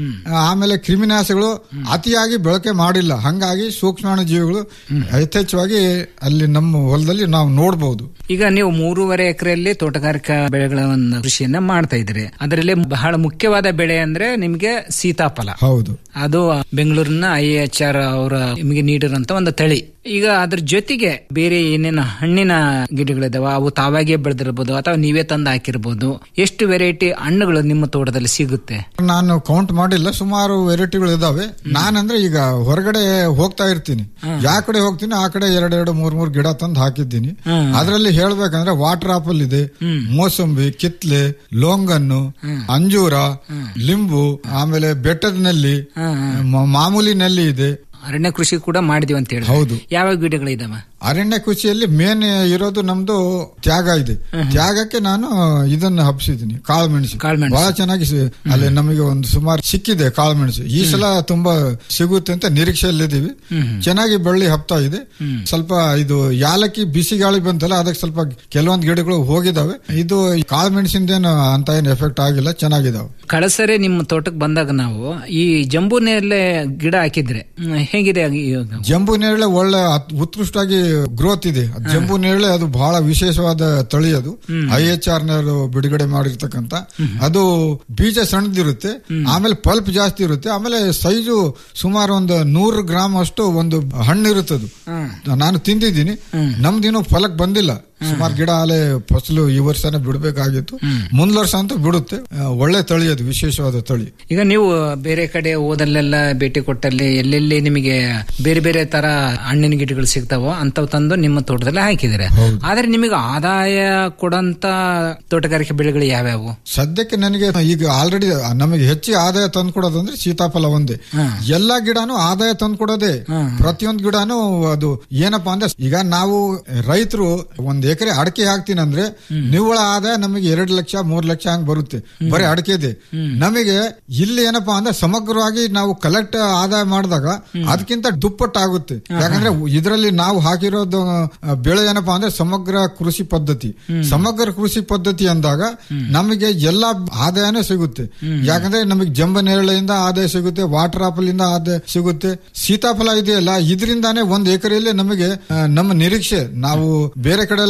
ಆಮೇಲೆ ಕ್ರಿಮಿನಾಶಗಳು ಅತಿಯಾಗಿ ಬಳಕೆ ಮಾಡಿಲ್ಲ ಹಂಗಾಗಿ ಸೂಕ್ಷ್ಮಾಣು ಜೀವಿಗಳು ಯಥೇಚ್ಛವಾಗಿ ಅಲ್ಲಿ ನಮ್ಮ ಹೊಲದಲ್ಲಿ ನಾವು ನೋಡಬಹುದು ಈಗ ನೀವು ಮೂರುವರೆ ಎಕರೆಯಲ್ಲಿ ತೋಟಗಾರಿಕಾ ಬೆಳೆಗಳನ್ನ ಕೃಷಿಯನ್ನ ಮಾಡ್ತಾ ಇದ್ದೀರಿ ಅದರಲ್ಲಿ ಬಹಳ ಮುಖ್ಯವಾದ ಬೆಳೆ ಅಂದ್ರೆ ನಿಮ್ಗೆ ಸೀತಾಫಲ ಹೌದು ಅದು ಬೆಂಗಳೂರಿನ ಐ ಎಚ್ ಆರ್ ಅವರ ನಿಮಗೆ ನೀಡಿರುವಂತ ಒಂದು ತಳಿ ಈಗ ಅದ್ರ ಜೊತೆಗೆ ಬೇರೆ ಏನೇನು ಹಣ್ಣಿನ ಗಿಡಗಳಿದಾವ ಅವು ತಾವಾಗೇ ಬೆಳೆದಿರ್ಬೋದು ಅಥವಾ ನೀವೇ ತಂದು ಹಾಕಿರ್ಬೋದು ಎಷ್ಟು ವೆರೈಟಿ ಹಣ್ಣುಗಳು ನಿಮ್ಮ ತೋಟದಲ್ಲಿ ಸಿಗುತ್ತೆ ನಾನು ಕೌಂಟ್ ಮಾಡಿಲ್ಲ ಸುಮಾರು ವೆರೈಟಿಗಳು ಇದಾವೆ ನಾನಂದ್ರೆ ಈಗ ಹೊರಗಡೆ ಹೋಗ್ತಾ ಇರ್ತೀನಿ ಯಾವ ಕಡೆ ಹೋಗ್ತೀನಿ ಆ ಕಡೆ ಎರಡೆರಡು ಮೂರ್ ಮೂರ್ ಗಿಡ ತಂದು ಹಾಕಿದ್ದೀನಿ ಅದರಲ್ಲಿ ಹೇಳ್ಬೇಕಂದ್ರೆ ವಾಟರ್ ಆಪಲ್ ಇದೆ ಮೋಸಂಬಿ ಕಿತ್ಲೆ ಲೋಂಗನ್ನು ಅಂಜೂರ ಲಿಂಬು ಆಮೇಲೆ ಬೆಟ್ಟದ ನಲ್ಲಿ ಮ- ಮಾಮೂಲಿ ನಲ್ಲಿ ಇದೆ ಅರಣ್ಯ ಕೃಷಿ ಕೂಡ ಮಾಡಿದೀವಿ ಅಂತ ಹೇಳಿ ಹೌದು ಯಾವ ಗಿಡಗಳಿದಾವ ಅರಣ್ಯ ಕೃಷಿಯಲ್ಲಿ ಮೇನ್ ಇರೋದು ನಮ್ದು ತ್ಯಾಗ ಇದೆ ತ್ಯಾಗಕ್ಕೆ ನಾನು ಇದನ್ನ ಹಬ್ಸಿದ್ದೀನಿ ಕಾಳು ಮೆಣಸು ಬಹಳ ಚೆನ್ನಾಗಿ ಸಿ- ಅಲ್ಲಿ ನಮಗೆ ಒಂದು ಸುಮಾರು ಸಿಕ್ಕಿದೆ ಕಾಳು ಮೆಣಸು ಈ ಸಲ ತುಂಬಾ ಸಿಗುತ್ತೆ ಅಂತ ನಿರೀಕ್ಷೆಯಲ್ಲಿದ್ದೀವಿ ಚೆನ್ನಾಗಿ ಬಳ್ಳಿ ಹಬ್ತಾ ಇದೆ ಸ್ವಲ್ಪ ಇದು ಯಾಲಕ್ಕಿ ಬಿಸಿ ಗಾಳಿ ಬಂತಲ್ಲ ಅದಕ್ಕೆ ಸ್ವಲ್ಪ ಕೆಲವೊಂದು ಗಿಡಗಳು ಹೋಗಿದಾವೆ ಇದು ಕಾಳು ಮೆಣಸಿಂದೇನು ಅಂತ ಏನು ಎಫೆಕ್ಟ್ ಆಗಿಲ್ಲ ಚೆನ್ನಾಗಿದಾವೆ ಕಳಸರೆ ನಿಮ್ಮ ತೋಟಕ್ಕೆ ಬಂದಾಗ ನಾವು ಈ ಜಂಬೂ ನೇರಳೆ ಗಿಡ ಹಾಕಿದ್ರೆ ಹ್ಮ್, ಹೇಗಿದೆ ಆಗಿ ಇವಾಗ? ಜಂಬು ನೇರಳೆ ಒಳ್ಳೆ ಅತ್- ಉತ್ಕೃಷ್ಟಾಗಿ ಗ್ರೋತ್ ಇದೆ ಅದ್ ಜಂಬು ನೇರಳೆ ಅದು ಬಹಳ ವಿಶೇಷವಾದ ತಳಿ ಅದು ಐ ಎಚ್ ಆರ್ ನವರು ಬಿಡುಗಡೆ ಮಾಡಿರ್ತಕ್ಕಂತ ಅದು ಬೀಜ ಸಣ್ಣದಿರುತ್ತೆ ಆಮೇಲೆ ಪಲ್ಪ್ ಜಾಸ್ತಿ ಇರುತ್ತೆ ಆಮೇಲೆ ಸೈಜು ಸುಮಾರು ಒಂದು ನೂರು ಗ್ರಾಮ್ ಅಷ್ಟು ಒಂದು ಹಣ್ಣು ಇರುತ್ತದು ನಾನು ತಿಂದಿದ್ದೀನಿ ನಮ್ದಿನ್ನೂ ಫಲಕ್ ಬಂದಿಲ್ಲ ಸುಮಾರು ಗಿಡ ಅಲೆ ಫಸಲು ಈ ವರ್ಷನೇ ಬಿಡಬೇಕಾಗಿತ್ತು ಮುಂದ್ ವರ್ಷ ಅಂತೂ ಬಿಡುತ್ತೆ ಆ, ಒಳ್ಳೆ ತಳಿ ಅದು ವಿಶೇಷವಾದ ತಳಿ ಈಗ ನೀವು ಬೇರೆ ಕಡೆ ಹೋದಲ್ಲೆಲ್ಲ ಭೇಟಿ ಕೊಟ್ಟಲ್ಲಿ ಎಲ್ಲೆಲ್ಲಿ ನಿಮಗೆ ಬೇರೆ ಬೇರೆ ತರ ಹಣ್ಣಿನ ಗಿಡಗಳು ಸಿಗ್ತಾವೋ ಅಂತವ್ ತಂದು ನಿಮ್ಮ ತೋಟದಲ್ಲಿ ಹಾಕಿದ್ರೆ ಆದ್ರೆ ನಿಮಗೆ ಆದಾಯ ಕೊಡಂತ ತೋಟಗಾರಿಕೆ ಬೆಳೆಗಳು ಯಾವ್ಯಾವು ಸದ್ಯಕ್ಕೆ ನನಗೆ ಈಗ ಆಲ್ರೆಡಿ ನಮಗೆ ಹೆಚ್ಚಿಗೆ ಆದಾಯ ತಂದ್ಕೊಡೋದಂದ್ರೆ ಸೀತಾಫಲ ಒಂದೇ ಎಲ್ಲಾ ಗಿಡನು ಆದಾಯ ತಂದ್ಕೊಡೋದೇ ಪ್ರತಿಯೊಂದು ಗಿಡನು ಅದು ಏನಪ್ಪಾ ಅಂದ್ರೆ ಈಗ ನಾವು ರೈತರು ಒಂದ್ ಎಕರೆ ಅಡಕೆ ಹಾಕ್ತೀನಿ ಅಂದ್ರೆ ನಿವ್ವಳ ಆದಾಯ ನಮಗೆ ಎರಡು ಲಕ್ಷ ಮೂರ್ ಲಕ್ಷ ಹಂಗ್ ಬರುತ್ತೆ ಬರೀ ಅಡಕೆದೆ ನಮಗೆ ಇಲ್ಲಿ ಏನಪ್ಪಾ ಅಂದ್ರೆ ಸಮಗ್ರವಾಗಿ ನಾವು ಕಲೆಕ್ಟ್ ಆದಾಯ ಮಾಡಿದಾಗ ಅದಕ್ಕಿಂತ ದುಪ್ಪಟ್ಟಾಗುತ್ತೆ ಯಾಕಂದ್ರೆ ಇದರಲ್ಲಿ ನಾವು ಹಾಕಿರೋದು ಆ, ಬೆಳೆ ಏನಪ್ಪಾ ಅಂದ್ರೆ ಸಮಗ್ರ ಕೃಷಿ ಪದ್ಧತಿ ಸಮಗ್ರ ಕೃಷಿ ಪದ್ಧತಿ ಅಂದಾಗ ನಮಗೆ ಎಲ್ಲಾ ಆದಾಯನೇ ಸಿಗುತ್ತೆ ಯಾಕಂದ್ರೆ ನಮಗೆ ಜಂಬ ನೇರಳೆಯಿಂದ ಆದಾಯ ಸಿಗುತ್ತೆ ವಾಟರ್ ಆಪಲ್ ಇಂದ ಆದಾಯ ಸಿಗುತ್ತೆ ಸೀತಾಫಲ ಇದೆಯಲ್ಲ ಇದರಿಂದಾನೇ ಒಂದ್ ಎಕರೆಯಲ್ಲಿ ನಮಗೆ ಆ, ನಮ್ಮ ನಿರೀಕ್ಷೆ ನಾವು ಬೇರೆ ಕಡೆ ಎಲ್ಲ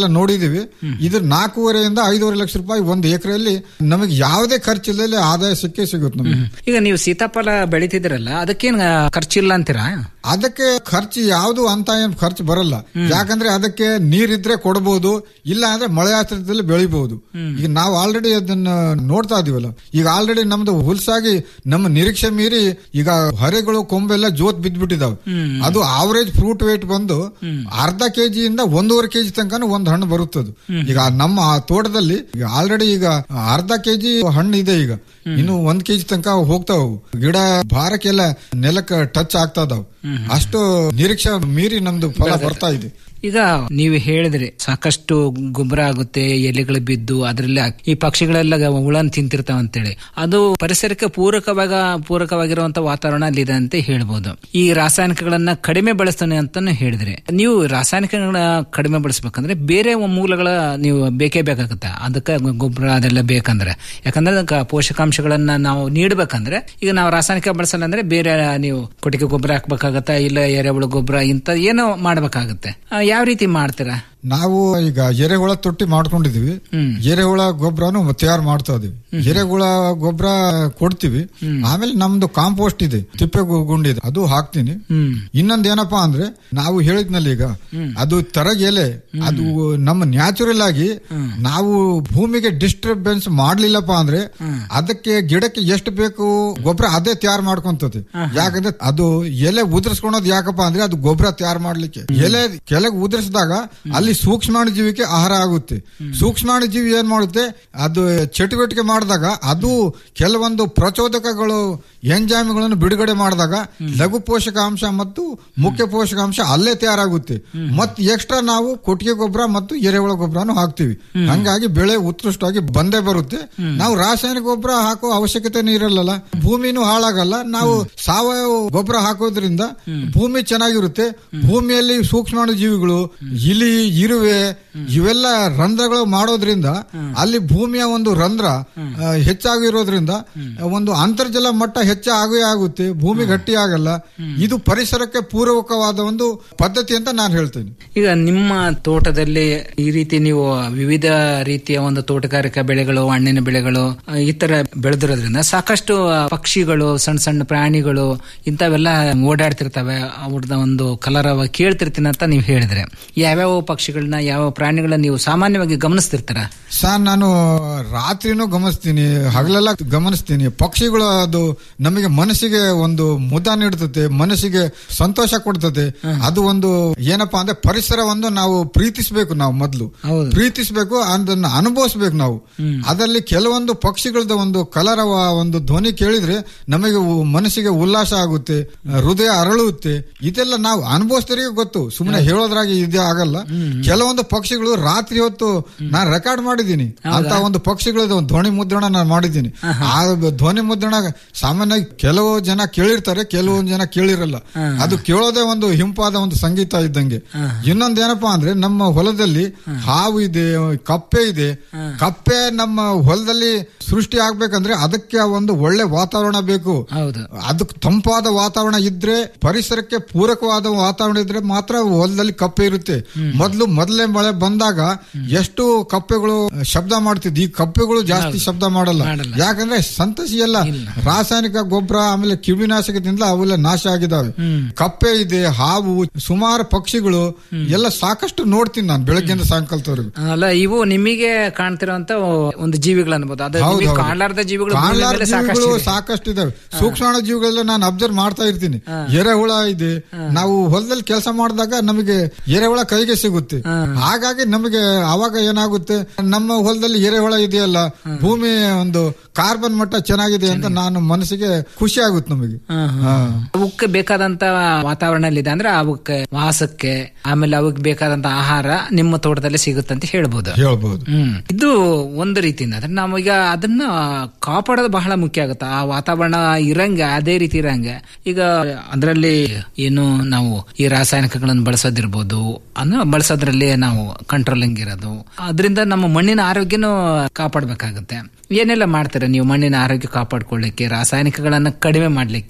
ಎಲ್ಲ ನೋಡಿದೀವಿ ಇದ್ರ ನಾಲ್ಕೂವರೆಯಿಂದ ಐದೂವರೆ ಲಕ್ಷ ರೂಪಾಯಿ ಒಂದು ಎಕರೆಯಲ್ಲಿ ನಮಗೆ ಯಾವುದೇ ಖರ್ಚಿಲ್ಲದೆ ಆದಾಯ ಸಿಕ್ಕೇ ಸಿಗುತ್ತೆ ನಮಗೆ ಈಗ ನೀವು ಸೀತಾಫಲ ಬೆಳಿತಿದ್ರಲ್ಲ ಅದಕ್ಕೇನ್ ಆ, ಖರ್ಚಿಲ್ಲ ಅಂತೀರಾ ಅದಕ್ಕೆ ಖರ್ಚು ಯಾವುದು ಅಂತ ಏನ್ ಖರ್ಚು ಬರಲ್ಲ ಯಾಕಂದ್ರೆ ಅದಕ್ಕೆ ನೀರಿದ್ರೆ ಕೊಡಬಹುದು ಇಲ್ಲ ಅಂದ್ರೆ ಮಳೆ ಆಶ್ರಯದಲ್ಲಿ ಬೆಳಿಬಹುದು ಈಗ ನಾವು ಆಲ್ರೆಡಿ ಅದನ್ನ ನೋಡ್ತಾ ಇದೀವಲ್ಲ ಈಗ ಆಲ್ರೆಡಿ ನಮ್ದು ಹುಲ್ಸಾಗಿ ನಮ್ಮ ನಿರೀಕ್ಷೆ ಮೀರಿ ಈಗ ಹರೆಗಳು ಕೊಂಬೆಲ್ಲ ಜೋತ್ ಬಿದ್ದ್ಬಿಟ್ಟಿದಾವೆ ಅದು ಆವರೇಜ್ ಫ್ರೂಟ್ ವೇಟ್ ಬಂದು ಅರ್ಧ ಕೆಜಿಯಿಂದ ಒಂದೂವರೆ ಕೆಜಿ ತನಕ ಒಂದು ಹಣ್ಣು ಬರುತ್ತದು ಈಗ ನಮ್ಮ ಆ ತೋಟದಲ್ಲಿ ಆಲ್ರೆಡಿ ಈಗ ಅರ್ಧ ಕೆಜಿ ಹಣ್ಣು ಇದೆ ಈಗ ಇನ್ನು ಒಂದ್ ಕೆಜಿ ತನಕ ಹೋಗ್ತಾವ ಅವು. ಗಿಡ ಭಾರಕ್ಕೆಲ್ಲ ನೆಲಕ್ಕೆ ಟಚ್ ಆಗ್ತಾ ಇದಾವ್ ಅಷ್ಟು ನಿರೀಕ್ಷೆ ಮೀರಿ ನಮ್ದು ಫಲ ಬರ್ತಾ ಇದೆ ಈಗ ನೀವು ಹೇಳಿದ್ರಿ ಸಾಕಷ್ಟು ಗೊಬ್ಬರ ಆಗುತ್ತೆ ಎಲೆಗಳು ಬಿದ್ದು ಅದರಲ್ಲಿ ಈ ಪಕ್ಷಿಗಳೆಲ್ಲ ಹುಳನ್ ತಿಂತಿರ್ತಾವ ಅಂತೇಳಿ ಅದು ಪರಿಸರಕ್ಕೆ ಪೂರಕವಾಗ ಪೂರಕವಾಗಿರುವಂತ ವಾತಾವರಣ ಅಲ್ಲಿದೆ ಅಂತ ಹೇಳ್ಬೋದು ಈ ರಾಸಾಯನಿಕಗಳನ್ನ ಕಡಿಮೆ ಬಳಸ್ತಾನೆ ಅಂತಾನು ಹೇಳಿದ್ರಿ ನೀವು ರಾಸಾಯನಿಕಗಳನ್ನ ಕಡಿಮೆ ಬಳಸ್ಬೇಕಂದ್ರೆ ಬೇರೆ ಮೂಲಗಳ ನೀವು ಬೇಕೇ ಬೇಕಾಗುತ್ತೆ ಅದಕ್ಕೆ ಗೊಬ್ಬರ ಅದೆಲ್ಲ ಬೇಕಂದ್ರೆ ಯಾಕಂದ್ರೆ ಅದಕ್ಕೆ ಪೋಷಕಾಂಶಗಳನ್ನ ನಾವು ನೀಡ್ಬೇಕಂದ್ರೆ ಈಗ ನಾವು ರಾಸಾಯನಿಕ ಬಳಸಲ್ಲ ಅಂದ್ರೆ ಬೇರೆ ನೀವು ಕೊಟ್ಟಿಗೆ ಗೊಬ್ಬರ ಹಾಕ್ಬೇಕಾಗತ್ತಾ ಇಲ್ಲ ಎರೆಹುಳು ಗೊಬ್ಬರ ಇಂತ ಏನೋ ಮಾಡ್ಬೇಕಾಗತ್ತೆ ಆ, ಯಾವ ರೀತಿ ಮಾಡ್ತೀರಾ ನಾವು ಈಗ ಎರೆಹುಳ ತೊಟ್ಟಿ ಮಾಡ್ಕೊಂಡಿದೀವಿ ಎರೆಹುಳ ಗೊಬ್ಬರನು ತಯಾರು ಮಾಡ್ತಾ ಇದೀವಿ ಎರೆಹುಳ ಗೊಬ್ಬರ ಕೊಡ್ತೀವಿ ಆಮೇಲೆ ನಮ್ದು ಕಾಂಪೋಸ್ಟ್ ಇದೆ ತಿಪ್ಪೆ ಗು- ಗುಂಡಿ ಇದೆ ಅದು ಹಾಕ್ತೀನಿ ಇನ್ನೊಂದ್ ಏನಪ್ಪಾ ಅಂದ್ರೆ ನಾವು ಹೇಳಿದ್ನಲ್ಲಿ ಈಗ ಅದು ತರಗ ಎಲೆ ಅದು ನಮ್ಮ ನ್ಯಾಚುರಲ್ ಆಗಿ ನಾವು ಭೂಮಿಗೆ ಡಿಸ್ಟರ್ಬೆನ್ಸ್ ಮಾಡ್ಲಿಲ್ಲಪ್ಪ ಅಂದ್ರೆ ಅದಕ್ಕೆ ಗಿಡಕ್ಕೆ ಎಷ್ಟು ಬೇಕು ಗೊಬ್ಬರ ಅದೇ ತಯಾರು ಮಾಡ್ಕೊಂತದೆ ಯಾಕಂದ್ರೆ ಅದು ಎಲೆ ಉದುರಿಸ್ಕೊಳೋದು ಯಾಕಪ್ಪ ಅಂದ್ರೆ ಅದು ಗೊಬ್ಬರ ತಯಾರು ಮಾಡ್ಲಿಕ್ಕೆ ಎಲೆ ಕೆಳಗೆ ಉದುರಿಸಿದಾಗ ಅಲ್ಲಿ ಸೂಕ್ಷ್ಮಾಣು ಜೀವಿಗೆ ಆಹಾರ ಆಗುತ್ತೆ ಸೂಕ್ಷ್ಮಾಣು ಜೀವಿ ಏನ್ ಮಾಡುತ್ತೆ ಅದು ಚಟುವಟಿಕೆ ಮಾಡಿದಾಗ ಅದು ಕೆಲವೊಂದು ಪ್ರಚೋದಕಗಳು ಎಂಜಾಮಿಗಳನ್ನು ಬಿಡುಗಡೆ ಮಾಡಿದಾಗ ಲಘು ಪೋಷಕಾಂಶ ಮತ್ತು ಮುಖ್ಯ ಪೋಷಕಾಂಶ ಅಲ್ಲೇ ತಯಾರಾಗುತ್ತೆ ಮತ್ತೆ ಎಕ್ಸ್ಟ್ರಾ ನಾವು ಕೊಟ್ಟಿಗೆ ಗೊಬ್ಬರ ಮತ್ತು ಎರೆಹುಳ ಗೊಬ್ಬರನು ಹಾಕ್ತಿವಿ ಹಂಗಾಗಿ ಬೆಳೆ ಉತ್ಕೃಷ್ಟವಾಗಿ ಬಂದೇ ಬರುತ್ತೆ ನಾವು ರಾಸಾಯನಿಕ ಗೊಬ್ಬರ ಹಾಕೋ ಅವಶ್ಯಕತೆನೇ ಇರಲ್ಲ ಭೂಮಿನೂ ಹಾಳಾಗಲ್ಲ ನಾವು ಸಾವಯವ ಗೊಬ್ಬರ ಹಾಕೋದ್ರಿಂದ ಭೂಮಿ ಚೆನ್ನಾಗಿರುತ್ತೆ ಭೂಮಿಯಲ್ಲಿ ಸೂಕ್ಷ್ಮಾಣು ಜೀವಿಗಳು ಇಲಿ ಇರುವೆ ಇವೆಲ್ಲ ರಂಧ್ರಗಳು ಮಾಡೋದ್ರಿಂದ ಅಲ್ಲಿ ಭೂಮಿಯ ಒಂದು ರಂಧ್ರ ಆ, ಹೆಚ್ಚಾಗಿರೋದ್ರಿಂದ ಒಂದು ಅಂತರ್ಜಲ ಮಟ್ಟ ಹೆಚ್ಚಾಗೇ ಆಗುತ್ತೆ ಭೂಮಿ ಗಟ್ಟಿ ಆಗಲ್ಲ ಇದು ಪರಿಸರಕ್ಕೆ ಪೂರಕವಾದ ಒಂದು ಪದ್ಧತಿ ಅಂತ ನಾನು ಹೇಳ್ತೇನೆ ಈಗ ನಿಮ್ಮ ತೋಟದಲ್ಲಿ ಈ ರೀತಿ ನೀವು ವಿವಿಧ ರೀತಿಯ ಒಂದು ತೋಟಗಾರಿಕಾ ಬೆಳೆಗಳು ಹಣ್ಣಿನ ಬೆಳೆಗಳು ಆ, ಈ ತರ ಬೆಳೆದಿರೋದ್ರಿಂದ ಸಾಕಷ್ಟು ಆ, ಪಕ್ಷಿಗಳು ಸಣ್ಣ ಸಣ್ಣ ಪ್ರಾಣಿಗಳು ಇಂಥವೆಲ್ಲ ಓಡಾಡ್ತಿರ್ತವೆ ಅವ್ರದ್ದು ಒಂದು ಕಲರವ ಕೇಳ್ತಿರ್ತೀನಿ ಅಂತ ನೀವು ಹೇಳಿದ್ರೆ ಯಾವ್ಯಾವ ಪಕ್ಷಿಗಳನ್ನ ಯಾವ ಪ್ರಾಣಿಗಳನ್ನ ನೀವು ಸಾಮಾನ್ಯವಾಗಿ ಗಮನಿಸ್ತಿರ್ತಾರ ಸರ್ ನಾನು ರಾತ್ರಿನೂ ಗಮನಿಸ್ತೀನಿ ಹಗಲೆಲ್ಲ ಗಮನಿಸ್ತೀನಿ ಪಕ್ಷಿಗಳು ಅದು ನಮಗೆ ಮನಸ್ಸಿಗೆ ಒಂದು ಮುದ ನೀಡ್ತತೆ ಮನಸ್ಸಿಗೆ ಸಂತೋಷ ಕೊಡ್ತದೆ ಅದು ಒಂದು ಏನಪ್ಪಾ ಅಂದ್ರೆ ಪರಿಸರ ಒಂದು ನಾವು ಪ್ರೀತಿಸ್ಬೇಕು ನಾವು ಮೊದಲು ಪ್ರೀತಿಸ್ಬೇಕು ಅದನ್ನ ಅನುಭವಿಸ್ಬೇಕು ನಾವು ಅದರಲ್ಲಿ ಕೆಲವೊಂದು ಪಕ್ಷಿಗಳದ ಒಂದು ಕಲರವ ಒಂದು ಧ್ವನಿ ಕೇಳಿದ್ರೆ ನಮಗೆ ಉ- ಮನಸ್ಸಿಗೆ ಉಲ್ಲಾಸ ಆಗುತ್ತೆ ಹೃದಯ ಅರಳುತ್ತೆ ಇದೆಲ್ಲ ನಾವು ಅನುಭವಿಸಿದರಿಗೆ ಗೊತ್ತು ಸುಮ್ಮನೆ ಹೇಳೋದ್ರಾಗಿ ಇದೇ ಆಗಲ್ಲ ಕೆಲವೊಂದು ಪಕ್ಷಿಗಳು ರಾತ್ರಿ ಹೊತ್ತು ನಾನು ರೆಕಾರ್ಡ್ ಮಾಡಿದ್ದೀನಿ ಅಂತ ಒಂದು ಪಕ್ಷಿಗಳದ ಒಂದು ಧ್ವನಿ ಮುದ್ರಣ ನಾನು ಮಾಡಿದ್ದೀನಿ ಆ ಧ್ವನಿ ಮುದ್ರಣ ಸಾಮಾನ್ಯವಾಗಿ ಕೆಲವು ಜನ ಕೇಳಿರ್ತಾರೆ ಕೆಲವೊಂದು ಜನ ಕೇಳಿರಲ್ಲ ಅದು ಕೇಳೋದೇ ಒಂದು ಹಿಂಪಾದ ಒಂದು ಸಂಗೀತ ಇದ್ದಂಗೆ ಇನ್ನೊಂದ್ ಏನಪ್ಪಾ ಅಂದ್ರೆ ನಮ್ಮ ಹೊಲದಲ್ಲಿ ಹಾವು ಇದೆ ಕಪ್ಪೆ ಇದೆ ಕಪ್ಪೆ ನಮ್ಮ ಹೊಲದಲ್ಲಿ ಸೃಷ್ಟಿ ಆಗ್ಬೇಕಂದ್ರೆ ಅದಕ್ಕೆ ಒಂದು ಒಳ್ಳೆ ವಾತಾವರಣ ಬೇಕು ಅದಕ್ಕೆ ತಂಪಾದ ವಾತಾವರಣ ಇದ್ರೆ ಪರಿಸರಕ್ಕೆ ಪೂರಕವಾದ ವಾತಾವರಣ ಇದ್ರೆ ಮಾತ್ರ ಹೊಲದಲ್ಲಿ ಕಪ್ಪೆ ಇರುತ್ತೆ ಮೊದಲು ಮೊದಲೇ ಮಳೆ ಬಂದಾಗ ಎಷ್ಟು ಕಪ್ಪೆಗಳು ಶಬ್ದ ಮಾಡ್ತಿದ್ವಿ ಈ ಕಪ್ಪೆಗಳು ಜಾಸ್ತಿ ಶಬ್ದ ಮಾಡಲ್ಲ ಯಾಕಂದ್ರೆ ಸಂತಸಿ ಎಲ್ಲ ರಾಸಾಯನಿಕ ಗೊಬ್ಬರ ಆಮೇಲೆ ಕಿವಿನಾಶಕದಿಂದ ಅವೆಲ್ಲ ನಾಶ ಆಗಿದಾವೆ ಕಪ್ಪೆ ಇದೆ ಹಾವು ಸುಮಾರು ಪಕ್ಷಿಗಳು ಎಲ್ಲ ಸಾಕಷ್ಟು ನೋಡ್ತೀನಿ ನಾನು ಬೆಳಗ್ಗೆಯಿಂದ ಸಾಯಂಕಾಲದವರೆಗೂ ಅಲ್ಲ ಇವು ನಿಮಗೆ ಕಾಣ್ತಿರೋಂತ ಒಂದು ಜೀವಿಗಳು ಅನ್ಬೋದು ಅದು ಹೌದು, ನಿಮಗೆ ಹೌದು. ಕಾಣಲಾರ್ದ ಜೀವಿಗಳು ಭೂಮಿ ಕಾಣಲಾರ್ದ ಮೇಲೆ ಜೀವಿಗಳು ಸಾಕಷ್ಟಿದೆ. ಸಾಕಷ್ಟು ಇದಾವೆ ಸೂಕ್ಷ್ಮಾಣು ಜೀವಿಗಳೆಲ್ಲ ನಾನು ಅಬ್ಸರ್ವ್ ಮಾಡ್ತಾ ಇರ್ತೀನಿ ಎರೆಹುಳ ಇದೆ ನಾವು ಹೊಲದಲ್ಲಿ ಕೆಲಸ ಮಾಡಿದಾಗ ನಮಗೆ ಎರೆಹುಳ ಕೈಗೆ ಸಿಗುತ್ತೆ ಹಾಗಾಗಿ ನಮಗೆ ಅವಾಗ ಏನಾಗುತ್ತೆ ನಮ್ಮ ಹೊಲದಲ್ಲಿ ಎರೆಹುಳ ಇದೆಯಲ್ಲ ಭೂಮಿ ಒಂದು ಕಾರ್ಬನ್ ಮಟ್ಟ ಚೆನ್ನಾಗಿದೆ ಅಂತ ನಾನು ಮನಸ್ಸಿಗೆ ಖುಷಿ ಆಗುತ್ತೆ ನಮಗೆ ಹಾ. ಅವಕ್ಕೆ ಬೇಕಾದಂತ ವಾತಾವರಣ ಇದೆ ಅಂದ್ರೆ ಅವಕ್ಕೆ ವಾಸಕ್ಕೆ ಆಮೇಲೆ ಅವಕ್ಕೆ ಬೇಕಾದಂತ ಆಹಾರ ನಿಮ್ಮ ತೋಟದಲ್ಲಿ ಸಿಗುತ್ತೆ ಅಂತ ಹೇಳ್ಬೋದು ಹೇಳ್ಬೋದು ಹ್ಮ್ ಇದು ಒಂದು ರೀತಿಯಿಂದ ಅಂದ್ರೆ ನಾವೀಗ ಅದನ್ನ ಕಾಪಾಡೋದು ಬಹಳ ಮುಖ್ಯ ಆಗುತ್ತೆ ಆ ವಾತಾವರಣ ಇರಂಗೆ ಅದೇ ರೀತಿ ಇರಂಗೆ ಈಗ ಅದರಲ್ಲಿ ಏನು ನಾವು ಈ ರಾಸಾಯನಿಕಗಳನ್ನು ಬಳಸೋದಿರ್ಬೋದು ಅನ್ನೋ ಬಳಸೋದ್ರಲ್ಲಿ ನಾವು ಕಂಟ್ರೋಲಿಂಗ್ ಇರೋದು ಅದರಿಂದ ನಮ್ಮ ಮಣ್ಣಿನ ಆರೋಗ್ಯನೂ ಕಾಪಾಡಬೇಕಾಗುತ್ತೆ ಏನೆಲ್ಲ ಮಾಡ್ತೀರಾ ನೀವು ಮಣ್ಣಿನ ಆರೋಗ್ಯ ಕಾಪಾಡ್ಕೊಳ್ಳಿಕ್ಕೆ ರಾಸಾಯನಿಕಗಳನ್ನ ಕಡಿಮೆ ಮಾಡ್ಲಿಕ್ಕೆ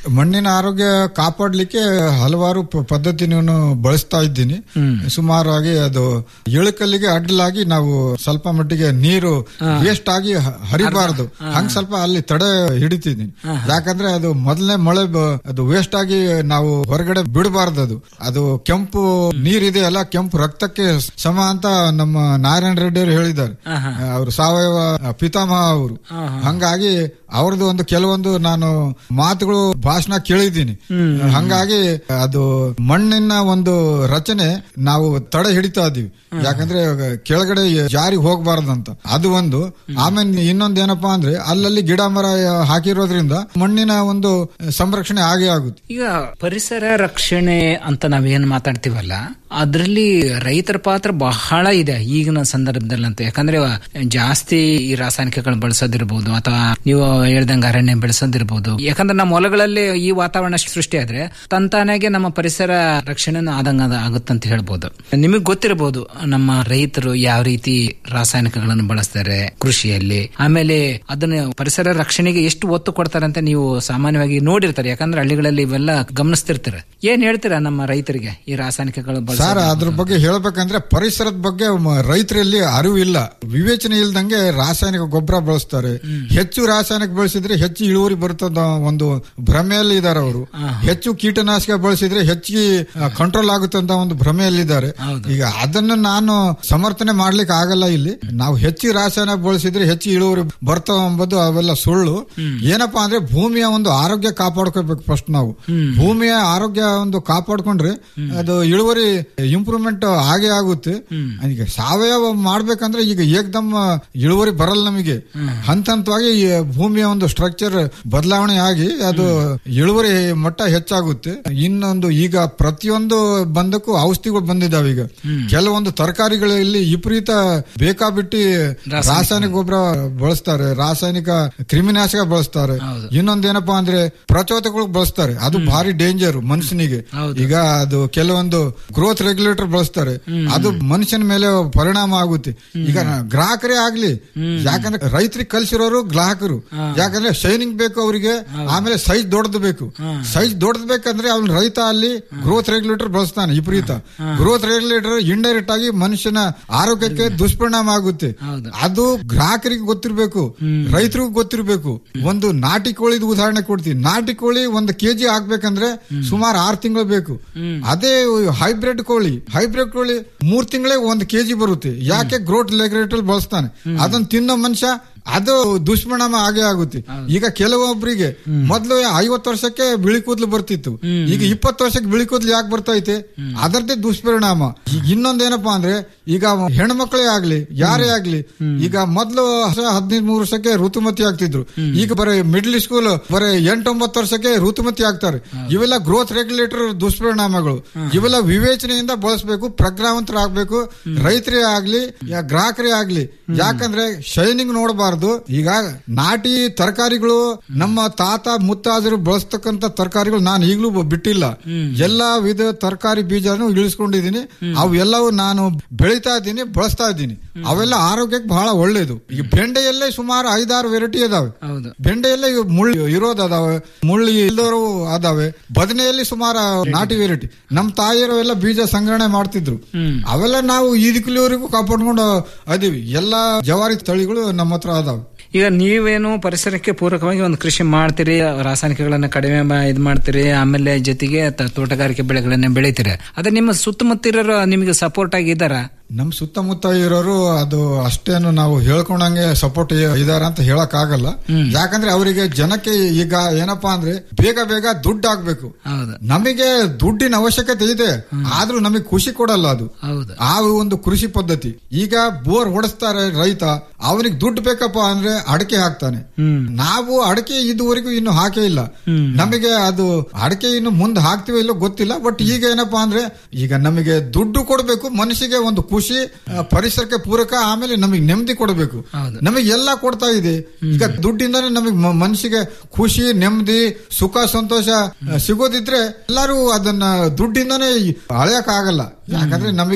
ಮಣ್ಣಿನ ಆರೋಗ್ಯ ಕಾಪಾಡ್ಲಿಕ್ಕೆ ಹಲವಾರು ಪ- ಪದ್ಧತಿಯನ್ನು ಬಳಸ್ತಾ ಇದ್ದೀನಿ ಸುಮಾರಾಗಿ ಅದು ಇಳಕಲ್ಲಿಗೆ ಅಡ್ಡಲಾಗಿ ನಾವು ಸ್ವಲ್ಪ ಮಟ್ಟಿಗೆ ನೀರು ವೇಸ್ಟ್ ಆಗಿ ಹ- ಹರಿಬಾರದು ಹಂಗ ಸ್ವಲ್ಪ ಅಲ್ಲಿ ತಡೆ ಹಿಡಿತಿದ್ದೀನಿ ಯಾಕಂದ್ರೆ ಅದು ಮೊದಲನೇ ಮಳೆ ಬ- ಅದು ವೇಸ್ಟ್ ಆಗಿ ನಾವು ಹೊರಗಡೆ ಬಿಡಬಾರ್ದು ಅದು ಅದು ಕೆಂಪು ನೀರಿದೆ ಅಲ್ಲ ಕೆಂಪು ರಕ್ತಕ್ಕೆ ಸಮ ಅಂತ ನಮ್ಮ ನಾರಾಯಣ ರೆಡ್ಡಿ ಅವರು ಹೇಳಿದ್ದಾರೆ ಅವರು ಸಾವಯವ ಪಿತಾಮಹ ಅವರು ಹಂಗಾಗಿ ಅವ್ರದ್ದು ಒಂದು ಕೆಲವೊಂದು ನಾನು ಮಾತುಗಳು ಭಾಷಣ ಕೇಳಿದ್ದೀನಿ ಹಂಗಾಗಿ ಅದು ಮಣ್ಣಿನ ಒಂದು ರಚನೆ ನಾವು ತಡೆ ಹಿಡಿತಾ ಇದೀವಿ ಯಾಕಂದ್ರೆ ಕೆಳಗಡೆ ಜಾರಿ ಹೋಗಬಾರ್ದಂತ ಅದು ಒಂದು ಆಮೇಲೆ ಇನ್ನೊಂದು ಏನಪ್ಪಾ ಅಂದ್ರೆ ಅಲ್ಲಲ್ಲಿ ಗಿಡ ಮರ ಹಾಕಿರೋದ್ರಿಂದ ಮಣ್ಣಿನ ಒಂದು ಸಂರಕ್ಷಣೆ ಆಗೇ ಆಗುತ್ತೆ ಈಗ ಪರಿಸರ ರಕ್ಷಣೆ ಅಂತ ನಾವೇನ್ ಮಾತಾಡ್ತೀವಲ್ಲ ಅದರಲ್ಲಿ ರೈತರ ಪಾತ್ರ ಬಹಳ ಇದೆ ಈಗಿನ ಸಂದರ್ಭದಲ್ಲಿ ಅಂತ ಯಾಕಂದ್ರೆ ಜಾಸ್ತಿ ಈ ರಾಸಾಯನಿಕಗಳನ್ನ ಬಳಸೋದಿರ್ಬೋದು ಅಥವಾ ನೀವು ಹೇಳ್ದಂಗೆ ಅರಣ್ಯ ಬೆಳೆಸೋದಿರ್ಬೋದು ಯಾಕಂದ್ರೆ ನಮ್ಮ ಹೊಲಗಳಲ್ಲಿ ಈ ವಾತಾವರಣ ಸೃಷ್ಟಿ ಆದ್ರೆ ತಂತಾನಾಗೆ ನಮ್ಮ ಪರಿಸರ ರಕ್ಷಣೆ ಆದಂಗ ಆಗುತ್ತಂತ ಹೇಳ್ಬೋದು ನಿಮಗೆ ಗೊತ್ತಿರಬಹುದು ನಮ್ಮ ರೈತರು ಯಾವ ರೀತಿ ರಾಸಾಯನಿಕಗಳನ್ನು ಬಳಸ್ತಾರೆ ಕೃಷಿಯಲ್ಲಿ ಆಮೇಲೆ ಅದನ್ನ ಪರಿಸರ ರಕ್ಷಣೆಗೆ ಎಷ್ಟು ಒತ್ತು ಕೊಡ್ತಾರೆ ಅಂತ ನೀವು ಸಾಮಾನ್ಯವಾಗಿ ನೋಡಿರ್ತಾರೆ ಯಾಕಂದ್ರೆ ಹಳ್ಳಿಗಳಲ್ಲಿ ಇವೆಲ್ಲ ಗಮನಿಸ್ತಿರ್ತಾರೆ ಏನ್ ಹೇಳ್ತೀರಾ ನಮ್ಮ ರೈತರಿಗೆ ಈ ರಾಸಾಯನಿಕಗಳು ಸರ್ ಬಳಸೋದು ಅದ್ರ ಬಗ್ಗೆ ಹೇಳ್ಬೇಕಂದ್ರೆ ಪರಿಸರದ ಬಗ್ಗೆ ಮ- ರೈತರಲ್ಲಿ ಅರಿವು ಇಲ್ಲ ವಿವೇಚನೆ ಇಲ್ದಂಗೆ ರಾಸಾಯನಿಕ ಗೊಬ್ಬರ ಬಳಸ್ತಾರೆ ಹೆಚ್ಚು ರಾಸಾಯನಿಕ ಬಳಸಿದ್ರೆ ಹೆಚ್ಚು ಇಳುವರಿ ಬರ್ತದ ಒಂದು ಭ್ರಮೆಯಲ್ಲಿ ಇದ್ದಾರೆ ಅವರು ಹೆಚ್ಚು ಕೀಟನಾಶಕ ಬಳಸಿದ್ರೆ ಹೆಚ್ಚಿಗೆ ಕಂಟ್ರೋಲ್ ಆಗುತ್ತೆ ಅಂತ ಒಂದು ಭ್ರಮೆಯಲ್ಲಿದ್ದಾರೆ ಈಗ ಅದನ್ನು ನಾನು ಸಮರ್ಥನೆ ಮಾಡ್ಲಿಕ್ಕೆ ಆಗಲ್ಲ ಇಲ್ಲಿ ನಾವು ಹೆಚ್ಚು ರಾಸಾಯನಿಕ ಬಳಸಿದ್ರೆ ಹೆಚ್ಚು ಇಳುವರಿ ಬರ್ತಾವ ಎಂಬುದು ಅವೆಲ್ಲ ಸುಳ್ಳು ಏನಪ್ಪಾ ಅಂದ್ರೆ ಭೂಮಿಯ ಒಂದು ಆರೋಗ್ಯ ಕಾಪಾಡ್ಕೋಬೇಕು ಫಸ್ಟ್ ನಾವು ಭೂಮಿಯ ಆರೋಗ್ಯ ಒಂದು ಕಾಪಾಡ್ಕೊಂಡ್ರೆ ಅದು ಇಳುವರಿ ಇಂಪ್ರೂವ್ಮೆಂಟ್ ಆಗೇ ಆಗುತ್ತೆ ಈಗ ಸಾವಯವ ಮಾಡ್ಬೇಕಂದ್ರೆ ಈಗ ಏಕ್ದಮ್ ಇಳುವರಿ ಬರಲ್ಲ ನಮಗೆ ಹಂತ ಹಂತವಾಗಿ ಈ ಭೂಮಿಯ ಒಂದು ಸ್ಟ್ರಕ್ಚರ್ ಬದಲಾವಣೆ ಆಗಿ ಅದು ಇಳುವರಿ ಮಟ್ಟ ಹೆಚ್ಚಾಗುತ್ತೆ ಇನ್ನೊಂದು ಈಗ ಪ್ರತಿಯೊಂದು ಬಂದಕ್ಕೂ ಔಷಧಿಗಳು ಬಂದಿದ್ದಾವೆ ಈಗ ಕೆಲವೊಂದು ತರಕಾರಿಗಳಲ್ಲಿ ವಿಪರೀತ ಬೇಕಾಬಿಟ್ಟಿ ರಾಸಾಯನಿಕ ಗೊಬ್ಬರ ಬಳಸ್ತಾರೆ ರಾಸಾಯನಿಕ ಕ್ರಿಮಿನಾಶಕ ಬಳಸ್ತಾರೆ ಇನ್ನೊಂದೇನಪ್ಪಾ ಅಂದ್ರೆ ಪ್ರಚೋದಕಗಳು ಬಳಸ್ತಾರೆ ಅದು ಭಾರಿ ಡೇಂಜರ್ ಮನುಷ್ಯನಿಗೆ ಈಗ ಅದು ಕೆಲವೊಂದು ಗ್ರೋತ್ ರೆಗ್ಯುಲೇಟರ್ ಬಳಸ್ತಾರೆ ಅದು ಮನುಷ್ಯನ ಮೇಲೆ ಪರಿಣಾಮ ಆಗುತ್ತೆ ಈಗ ಗ್ರಾಹಕರೇ ಆಗ್ಲಿ ಯಾಕಂದ್ರೆ ರೈತರಿಗೆ ಕಲ್ಸಿರೋರು ಗ್ರಾಹಕರು ಯಾಕಂದ್ರೆ ಶೈನಿಂಗ್ ಬೇಕು ಅವರಿಗೆ ಆಮೇಲೆ ಸೈಜ್ ದೊಡ್ಡದು ಬೇಕು ಸೈಜ್ ದೊಡ್ಡದು ಬೇಕಂದ್ರೆ ಅವ್ನ ರೈತ ಅಲ್ಲಿ ಗ್ರೋತ್ ರೆಗ್ಯುಲೇಟರ್ ಬಳಸ್ತಾನೆ ವಿಪರೀತ ಗ್ರೋತ್ ರೆಗ್ಯುಲೇಟರ್ ಇಂಡೈರೆಕ್ಟ್ ಆಗಿ ಮನುಷ್ಯನ ಆರೋಗ್ಯಕ್ಕೆ ದುಷ್ಪರಿಣಾಮ ಆಗುತ್ತೆ ಅದು ಗ್ರಾಹಕರಿಗೆ ಗೊತ್ತಿರ್ಬೇಕು ರೈತರಿಗೂ ಗೊತ್ತಿರ್ಬೇಕು ಒಂದು ನಾಟಿ ಕೋಳಿದ ಉದಾಹರಣೆ ಕೊಡ್ತೀನಿ ನಾಟಿ ಕೋಳಿ ಒಂದು ಕೆಜಿ ಹಾಕ್ಬೇಕಂದ್ರೆ ಸುಮಾರು ಆರು ತಿಂಗಳು ಬೇಕು ಅದೇ ಹೈಬ್ರಿಡ್ ಕೋಳಿ ಹೈಬ್ರಿಡ್ ಕೋಳಿ ಮೂರ್ ತಿಂಗಳೇ ಒಂದು ಕೆಜಿ ಬರುತ್ತೆ ಯಾಕೆ ಗ್ರೋತ್ ರೆಗ್ಯುಲೇಟರ್ ಬಳಸ್ತಾನೆ ಅದನ್ನ ತಿನ್ನೋ ಮನುಷ್ಯ ಅದು ದುಷ್ಪರಿಣಾಮ ಆಗೇ ಆಗುತ್ತೆ ಈಗ ಕೆಲವೊಬ್ಬರಿಗೆ ಮೊದ್ಲು ಐವತ್ತು ವರ್ಷಕ್ಕೆ ಬಿಳಿ ಕೂದಲು ಬರ್ತಿತ್ತು ಈಗ ಇಪ್ಪತ್ತು ವರ್ಷಕ್ಕೆ ಬಿಳಿ ಕೂದಲು ಯಾಕೆ ಬರ್ತೈತೆ ಅದರದ್ದೇ ದುಷ್ಪರಿಣಾಮ ಈಗ ಇನ್ನೊಂದೇನಪ್ಪಾ ಅಂದ್ರೆ ಈಗ ಹೆಣ್ಮಕ್ಳೇ ಆಗ್ಲಿ ಯಾರೇ ಆಗ್ಲಿ ಈಗ ಮೊದ್ಲು ಹದಿನೈದು ಮೂರು ವರ್ಷಕ್ಕೆ ಋತುಮತಿ ಆಗ್ತಿದ್ರು ಈಗ ಬರೀ ಮಿಡ್ಲ್ ಸ್ಕೂಲ್ ಬರೀ ಎಂಟೊಂಬತ್ತು ವರ್ಷಕ್ಕೆ ಋತುಮತಿ ಆಗ್ತಾರೆ ಇವೆಲ್ಲ ಗ್ರೋತ್ ರೆಗ್ಯುಲೇಟರ್ ದುಷ್ಪರಿಣಾಮಗಳು ಇವೆಲ್ಲ ವಿವೇಚನೆಯಿಂದ ಬಳಸಬೇಕು ಪ್ರಜ್ಞಾವಂತರಾಗಬೇಕು ರೈತರೇ ಆಗ್ಲಿ ಯಾ ಗ್ರಾಹಕರೇ ಆಗ್ಲಿ ಯಾಕಂದ್ರೆ ಶೈನಿಂಗ್ ನೋಡಬಾರ್ದು ಈಗ ನಾಟಿ ತರಕಾರಿಗಳು ನಮ್ಮ ತಾತ ಮುತ್ತಾದರು ಬಳಸ್ತಕ್ಕಂತ ತರಕಾರಿಗಳು ನಾನು ಈಗಲೂ ಬಿಟ್ಟಿಲ್ಲ ಎಲ್ಲಾ ವಿಧ ತರಕಾರಿ ಬೀಜನು ಇಳಿಸ್ಕೊಂಡಿದ್ದೀನಿ ಅವು ಎಲ್ಲವೂ ನಾನು ಬೆಳಿತಾ ಇದ್ದೀನಿ ಬಳಸ್ತಾ ಇದ್ದೀನಿ ಅವೆಲ್ಲ ಆರೋಗ್ಯಕ್ಕೆ ಬಹಳ ಒಳ್ಳೇದು ಈಗ ಬೆಂಡೆಯಲ್ಲೇ ಸುಮಾರು ಐದಾರು ವೆರೈಟಿ ಅದಾವೆ ಬೆಂಡೆಯಲ್ಲೇ ಇವು ಮುಳ್ಳು ಇರೋದು ಅದಾವೆ ಮುಳ್ಳು ಇಲ್ದವರು ಅದಾವೆ ಬದನೆಯಲ್ಲಿ ಸುಮಾರು ನಾಟಿ ವೆರೈಟಿ ನಮ್ಮ ತಾಯಿಯರು ಎಲ್ಲ ಬೀಜ ಸಂಗ್ರಹಣೆ ಮಾಡ್ತಿದ್ರು ಅವೆಲ್ಲ ನಾವು ಈದಿಕ್ಲಿವರೆಗೂ ಕಾಪಾಡ್ಕೊಂಡು ಅದೀವಿ ಎಲ್ಲಾ ಜವಾರಿ ತಳಿಗಳು ನಮ್ಮ ಹತ್ರ ಅದಾವೆ ಈಗ ನೀವೇನು ಪರಿಸರಕ್ಕೆ ಪೂರಕವಾಗಿ ಒಂದು ಕೃಷಿ ಮಾಡ್ತೀರಿ ರಾಸಾಯನಿಕಗಳನ್ನ ಕಡಿಮೆ ಮಾ- ಇದ್ ಮಾಡ್ತೀರಿ ಆಮೇಲೆ ಜೊತೆಗೆ ತ- ತೋಟಗಾರಿಕೆ ಬೆಳೆಗಳನ್ನ ಬೆಳಿತೀರಿ ಅದೇ ನಿಮ್ಮ ಸುತ್ತಮುತ್ತಿರೋರು ನಿಮಗೆ ಸಪೋರ್ಟ್ ಆಗಿ ಇದಾರ ನಮ್ ಸುತ್ತಮುತ್ತ ಇರೋರು ಅದು ಅಷ್ಟೇನು ನಾವು ಹೇಳ್ಕೊಂಡಂಗೆ ಸಪೋರ್ಟ್ ಇದಾರ ಅಂತ ಹೇಳಕ್ ಆಗಲ್ಲ ಯಾಕಂದ್ರೆ ಅವರಿಗೆ ಜನಕ್ಕೆ ಈಗ ಏನಪ್ಪಾ ಅಂದ್ರೆ ಬೇಗ ಬೇಗ ದುಡ್ಡು ಆಗ್ಬೇಕು ನಮಗೆ ದುಡ್ಡಿನ ಅವಶ್ಯಕತೆ ಇದೆ ಆದ್ರೂ ನಮಗೆ ಖುಷಿ ಕೊಡಲ್ಲ ಅದು ಆ ಒಂದು ಕೃಷಿ ಪದ್ಧತಿ ಈಗ ಬೋರ್ ಹೊಡೆಸ್ತಾರೆ ರೈತ ಅವನಿಗೆ ದುಡ್ಡು ಬೇಕಪ್ಪ ಅಂದ್ರೆ ಅಡಕೆ ಹಾಕ್ತಾನೆ ನಾವು ಅಡಕೆ ಇದುವರೆಗೂ ಇನ್ನು ಹಾಕೇ ಇಲ್ಲ ನಮಗೆ ಅದು ಅಡಕೆ ಇನ್ನು ಮುಂದೆ ಹಾಕ್ತಿವೋ ಇಲ್ಲೋ ಗೊತ್ತಿಲ್ಲ ಬಟ್ ಈಗ ಏನಪ್ಪಾ ಅಂದ್ರೆ ಈಗ ನಮಗೆ ದುಡ್ಡು ಕೊಡಬೇಕು ಮನುಷ್ಯಗೆ ಒಂದು ಖುಷಿ ಆ, ಪರಿಸರಕ್ಕೆ ಪೂರಕ ಆಮೇಲೆ ನಮಗೆ ನೆಮ್ಮದಿ ಕೊಡಬೇಕು ನಮಗೆ ಎಲ್ಲ ಕೊಡ್ತಾ ಇದೆ ಈಗ ದುಡ್ಡಿಂದಾನೆ ನಮಗೆ ಮನುಷ್ಯಗೆ ಖುಷಿ ನೆಮ್ಮದಿ ಸುಖ ಸಂತೋಷ ಆ, ಸಿಗೋದಿದ್ರೆ ಎಲ್ಲರೂ ಅದನ್ನ ದುಡ್ಡಿಂದಾನೇ ಅಳೆಯಕ್ ಆಗಲ್ಲ ಯಾಕಂದ್ರೆ ನಮಗೆ